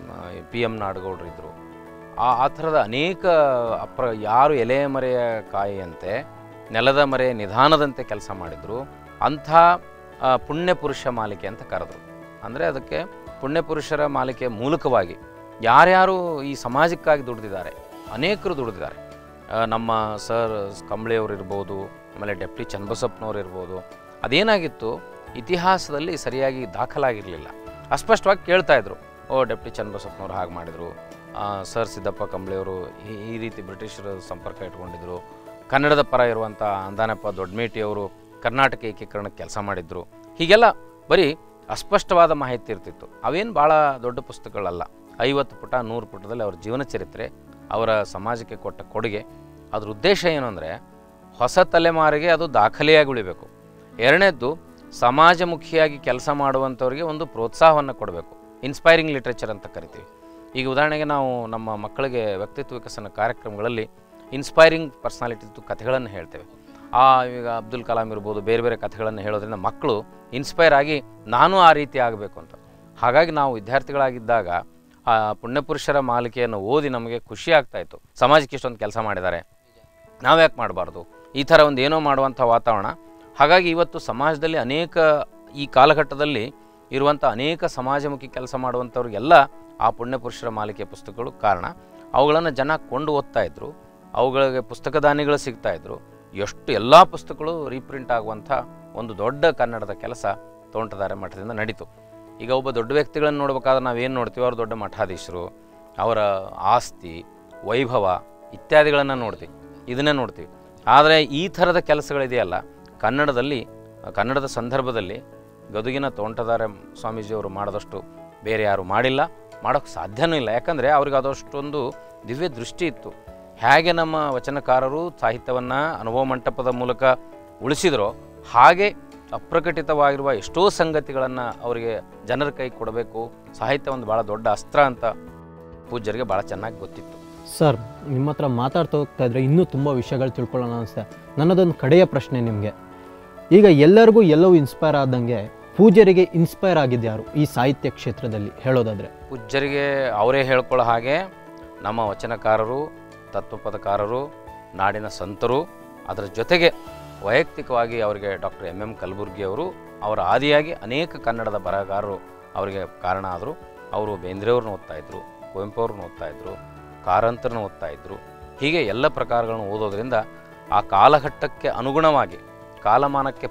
ಪಿ ಎಮ್ ನಾಡಗೌಡರು ಇದ್ದರು ಆ ಆ ಥರದ ಅನೇಕ ಅಪ್ರ ಯಾರು ಎಲೆ ಮರೆಯ ಕಾಯಿಯಂತೆ ನೆಲದ ಮರೆ ನಿಧಾನದಂತೆ ಕೆಲಸ ಮಾಡಿದರು ಅಂಥ ಆ, ಪುಣ್ಯ ಪುರುಷ ಮಾಲಿಕೆ ಅಂತ ಕರೆದ್ರು ಅಂದರೆ ಅದಕ್ಕೆ ಪುಣ್ಯ ಪುರುಷರ ಮಾಲಿಕೆ ಮೂಲಕವಾಗಿ ಯಾರ್ಯಾರು ಈ ಸಮಾಜಕ್ಕಾಗಿ ದುಡಿದಿದ್ದಾರೆ ಅನೇಕರು ದುಡಿದಿದ್ದಾರೆ ಆ, ನಮ್ಮ ಸರ್ ಕಂಬಳಿಯವರು ಇರ್ಬೋದು ಆಮೇಲೆ ಡೆಪ್ಟಿ ಚನ್ನಬಸಪ್ಪನವ್ರು ಇರ್ಬೋದು ಅದೇನಾಗಿತ್ತು ಇತಿಹಾಸದಲ್ಲಿ ಸರಿಯಾಗಿ ದಾಖಲಾಗಿರಲಿಲ್ಲ ಅಸ್ಪಷ್ಟವಾಗಿ ಕೇಳ್ತಾ ಇದ್ರು ಓ ಡೆಪ್ಟಿ ಚನ್ನಬಸಪ್ಪನವ್ರು ಹಾಗೆ ಮಾಡಿದರು ಸರ್ ಸಿದ್ದಪ್ಪ ಕಂಬಳಿಯವರು ಈ ಈ ರೀತಿ ಬ್ರಿಟಿಷರ ಸಂಪರ್ಕ ಇಟ್ಕೊಂಡಿದ್ರು ಕನ್ನಡದ ಪರ ಇರುವಂಥ ಅಂದಾನಪ್ಪ ದೊಡ್ಡಮೇಟಿಯವರು ಕರ್ನಾಟಕ ಏಕೀಕರಣಕ್ಕೆ ಕೆಲಸ ಮಾಡಿದ್ರು ಹೀಗೆಲ್ಲ ಬರೀ ಅಸ್ಪಷ್ಟವಾದ ಮಾಹಿತಿ ಇರ್ತಿತ್ತು ಅವೇನು ಭಾಳ ದೊಡ್ಡ ಪುಸ್ತಕಗಳಲ್ಲ ಐವತ್ತು ಪುಟ ನೂರು ಪುಟದಲ್ಲಿ ಅವ್ರ ಜೀವನ ಚರಿತ್ರೆ ಅವರ ಸಮಾಜಕ್ಕೆ ಕೊಟ್ಟ ಕೊಡುಗೆ ಅದ್ರ ಉದ್ದೇಶ ಏನು ಅಂದರೆ ಹೊಸ ತಲೆಮಾರಿಗೆ ಅದು ದಾಖಲೆಯಾಗಿ ಉಳಿಬೇಕು ಎರಡನೇದ್ದು ಸಮಾಜಮುಖಿಯಾಗಿ ಕೆಲಸ ಮಾಡುವಂಥವ್ರಿಗೆ ಒಂದು ಪ್ರೋತ್ಸಾಹವನ್ನು ಕೊಡಬೇಕು ಇನ್ಸ್ಪೈರಿಂಗ್ ಲಿಟ್ರೇಚರ್ ಅಂತ ಕರಿತೀವಿ ಈಗ ಉದಾಹರಣೆಗೆ ನಾವು ನಮ್ಮ ಮಕ್ಕಳಿಗೆ ವ್ಯಕ್ತಿತ್ವ ವಿಕಸನ ಕಾರ್ಯಕ್ರಮಗಳಲ್ಲಿ ಇನ್ಸ್ಪೈರಿಂಗ್ ಪರ್ಸ್ನಾಲಿಟಿದು ಕಥೆಗಳನ್ನು ಹೇಳ್ತೇವೆ ಆ ಈಗ ಅಬ್ದುಲ್ ಕಲಾಂ ಇರ್ಬೋದು ಬೇರೆ ಬೇರೆ ಕಥೆಗಳನ್ನು ಹೇಳೋದ್ರಿಂದ ಮಕ್ಕಳು ಇನ್ಸ್ಪೈರ್ ಆಗಿ ನಾನು ಆ ರೀತಿ ಆಗಬೇಕು ಅಂತ ಹಾಗಾಗಿ ನಾವು ವಿದ್ಯಾರ್ಥಿಗಳಾಗಿದ್ದಾಗ ಆ ಪುಣ್ಯಪುರುಷರ ಮಾಲಿಕೆಯನ್ನು ಓದಿ ನಮಗೆ ಖುಷಿ ಆಗ್ತಾ ಇತ್ತು ಸಮಾಜಕ್ಕೆ ಇಷ್ಟೊಂದು ಕೆಲಸ ಮಾಡಿದ್ದಾರೆ ನಾವ್ಯಾಕೆ ಮಾಡಬಾರ್ದು ಈ ಥರ ಒಂದು ಏನೋ ಮಾಡುವಂಥ ವಾತಾವರಣ ಹಾಗಾಗಿ ಇವತ್ತು ಸಮಾಜದಲ್ಲಿ ಅನೇಕ ಈ ಕಾಲಘಟ್ಟದಲ್ಲಿ ಇರುವಂಥ ಅನೇಕ ಸಮಾಜಮುಖಿ ಕೆಲಸ ಮಾಡುವಂಥವ್ರಿಗೆಲ್ಲ ಆ ಪುಣ್ಯಪುರುಷರ ಮಾಲಿಕೆ ಪುಸ್ತಕಗಳು ಕಾರಣ ಅವುಗಳನ್ನು ಜನ ಕೊಂಡು ಓದ್ತಾ ಇದ್ರು ಅವುಗಳಿಗೆ ಪುಸ್ತಕದಾನಿಗಳು ಸಿಗ್ತಾ ಇದ್ರು ಎಷ್ಟು ಎಲ್ಲ ಪುಸ್ತಕಗಳು ರೀಪ್ರಿಂಟ್ ಆಗುವಂಥ ಒಂದು ದೊಡ್ಡ ಕನ್ನಡದ ಕೆಲಸ ತೋಂಟದಾರೆ ಮಠದಿಂದ ನಡೀತು ಈಗ ಒಬ್ಬ ದೊಡ್ಡ ವ್ಯಕ್ತಿಗಳನ್ನು ನೋಡ್ಬೇಕಾದ್ರೆ ನಾವೇನು ನೋಡ್ತೀವಿ ಅವ್ರು ದೊಡ್ಡ ಮಠಾಧೀಶರು ಅವರ ಆಸ್ತಿ ವೈಭವ ಇತ್ಯಾದಿಗಳನ್ನು ನೋಡ್ತೀವಿ ಇದನ್ನೇ ನೋಡ್ತೀವಿ ಆದರೆ ಈ ಥರದ ಕೆಲಸಗಳಿದೆಯಲ್ಲ ಕನ್ನಡದಲ್ಲಿ ಕನ್ನಡದ ಸಂದರ್ಭದಲ್ಲಿ ಗದುಗಿನ ತೋಂಟದಾರ ಸ್ವಾಮೀಜಿಯವರು ಮಾಡಿದಷ್ಟು ಬೇರೆ ಯಾರು ಮಾಡಿಲ್ಲ ಮಾಡೋಕ್ಕೆ ಸಾಧ್ಯನೂ ಇಲ್ಲ ಯಾಕಂದರೆ ಅವ್ರಿಗೆ ಅದಷ್ಟೊಂದು ದಿವ್ಯ ದೃಷ್ಟಿ ಇತ್ತು ಹೇಗೆ ನಮ್ಮ ವಚನಕಾರರು ಸಾಹಿತ್ಯವನ್ನು ಅನುಭವ ಮಂಟಪದ ಮೂಲಕ ಉಳಿಸಿದರೋ ಹಾಗೆ ಅಪ್ರಕಟಿತವಾಗಿರುವ ಎಷ್ಟೋ ಸಂಗತಿಗಳನ್ನು ಅವರಿಗೆ ಜನರ ಕೈ ಕೊಡಬೇಕು ಸಾಹಿತ್ಯ ಒಂದು ಭಾಳ ದೊಡ್ಡ ಅಸ್ತ್ರ ಅಂತ ಪೂಜ್ಯರಿಗೆ ಭಾಳ ಚೆನ್ನಾಗಿ ಗೊತ್ತಿತ್ತು ಸರ್ ನಿಮ್ಮ ಹತ್ರ ಮಾತಾಡ್ತಾ ಹೋಗ್ತಾ ಇದ್ರೆ ಇನ್ನೂ ತುಂಬ ವಿಷಯಗಳು ತಿಳ್ಕೊಳ್ಳೋಣ ಅನಿಸುತ್ತೆ ನನ್ನದೊಂದು ಕಡೆಯ ಪ್ರಶ್ನೆ ನಿಮಗೆ ಈಗ ಎಲ್ಲರಿಗೂ ಎಲ್ಲವೂ ಇನ್ಸ್ಪೈರ್ ಆದಂಗೆ ಪೂಜ್ಯರಿಗೆ ಇನ್ಸ್ಪೈರ್ ಆಗಿದ್ದು ಯಾರು ಈ ಸಾಹಿತ್ಯ ಕ್ಷೇತ್ರದಲ್ಲಿ ಹೇಳೋದಾದರೆ ಪೂಜ್ಯರಿಗೆ ಅವರೇ ಹೇಳ್ಕೊಳ್ಳೋ ಹಾಗೆ ನಮ್ಮ ವಚನಕಾರರು ತತ್ವಪದಕಾರರು ನಾಡಿನ ಸಂತರು ಅದರ ಜೊತೆಗೆ ವೈಯಕ್ತಿಕವಾಗಿ ಅವರಿಗೆ ಡಾಕ್ಟರ್ ಎಮ್ ಎಂ ಕಲಬುರ್ಗಿ ಅವರು ಅವರ ಆದಿಯಾಗಿ ಅನೇಕ ಕನ್ನಡದ ಬರಹಗಾರರು ಅವರಿಗೆ ಕಾರಣ ಆದರು ಅವರು ಬೇಂದ್ರೆಯವ್ರನ್ನ ಓದ್ತಾ ಇದ್ರು ಕುವೆಂಪು ಅವ್ರನ್ನ ಓದ್ತಾ ಇದ್ರು ಕಾರಂತರನ್ನ ಓದ್ತಾ ಇದ್ರು ಹೀಗೆ ಎಲ್ಲ ಪ್ರಕಾರಗಳನ್ನು ಓದೋದ್ರಿಂದ ಆ ಕಾಲಘಟ್ಟಕ್ಕೆ ಅನುಗುಣವಾಗಿ ಕಾಲಮಾನಕ್ಕೆ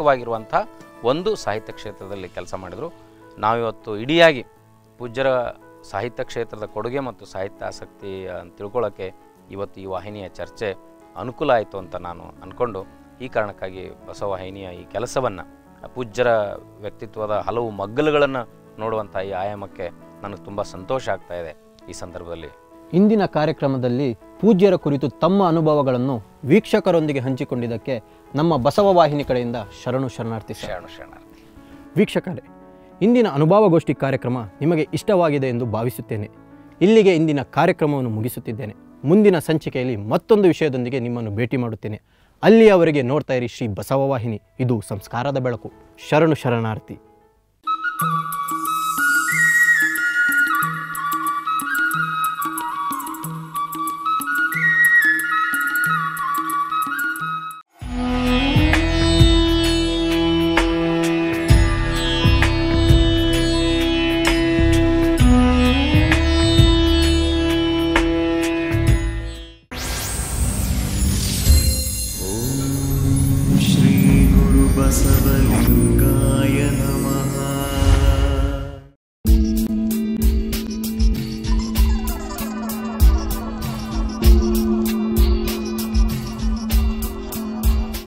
ಪೂರಕವಾಗಿರುವಂಥ ಒಂದು ಸಾಹಿತ್ಯ ಕ್ಷೇತ್ರದಲ್ಲಿ ಕೆಲಸ ಮಾಡಿದರು ನಾವಿವತ್ತು ಇಡಿಯಾಗಿ ಪೂಜ್ಯರ ಸಾಹಿತ್ಯ ಕ್ಷೇತ್ರದ ಕೊಡುಗೆ ಮತ್ತು ಸಾಹಿತ್ಯ ಆಸಕ್ತಿ ಅಂತ ತಿಳ್ಕೊಳ್ಳೋಕ್ಕೆ ಇವತ್ತು ಈ ವಾಹಿನಿಯ ಚರ್ಚೆ ಅನುಕೂಲ ಆಯಿತು ಅಂತ ನಾನು ಅಂದ್ಕೊಂಡು ಈ ಕಾರಣಕ್ಕಾಗಿ ಬಸವವಾಹಿನಿಯ ಈ ಕೆಲಸವನ್ನು ಪೂಜ್ಯರ ವ್ಯಕ್ತಿತ್ವದ ಹಲವು ಮಗ್ಗಲುಗಳನ್ನು ನೋಡುವಂಥ ಈ ಆಯಾಮಕ್ಕೆ ನನಗೆ ತುಂಬ ಸಂತೋಷ ಆಗ್ತಾ ಇದೆ ಈ ಸಂದರ್ಭದಲ್ಲಿ ಇಂದಿನ ಕಾರ್ಯಕ್ರಮದಲ್ಲಿ ಪೂಜ್ಯರ ಕುರಿತು ತಮ್ಮ ಅನುಭವಗಳನ್ನು ವೀಕ್ಷಕರೊಂದಿಗೆ ಹಂಚಿಕೊಂಡಿದ್ದಕ್ಕೆ ನಮ್ಮ ಬಸವ ವಾಹಿನಿ ಕಡೆಯಿಂದ ಶರಣು ಶರಣಾರ್ಥಿ ಸರ್ ಶರಣು ಶರಣಾರ್ಥಿ ವೀಕ್ಷಕರೇ ಇಂದಿನ ಅನುಭವಗೋಷ್ಠಿ ಕಾರ್ಯಕ್ರಮ ನಿಮಗೆ ಇಷ್ಟವಾಗಿದೆ ಎಂದು ಭಾವಿಸುತ್ತೇನೆ ಇಲ್ಲಿಗೆ ಇಂದಿನ ಕಾರ್ಯಕ್ರಮವನ್ನು ಮುಗಿಸುತ್ತಿದ್ದೇನೆ ಮುಂದಿನ ಸಂಚಿಕೆಯಲ್ಲಿ ಮತ್ತೊಂದು ವಿಷಯದೊಂದಿಗೆ ನಿಮ್ಮನ್ನು ಭೇಟಿ ಮಾಡುತ್ತೇನೆ ಅಲ್ಲಿಯವರೆಗೆ ನೋಡ್ತಾ ಇರಿ ಶ್ರೀ ಬಸವ ವಾಹಿನಿ ಇದು ಸಂಸ್ಕಾರದ ಬೆಳಕು ಶರಣು ಶರಣಾರ್ಥಿ श्रीगुरुबसवलिङ्ग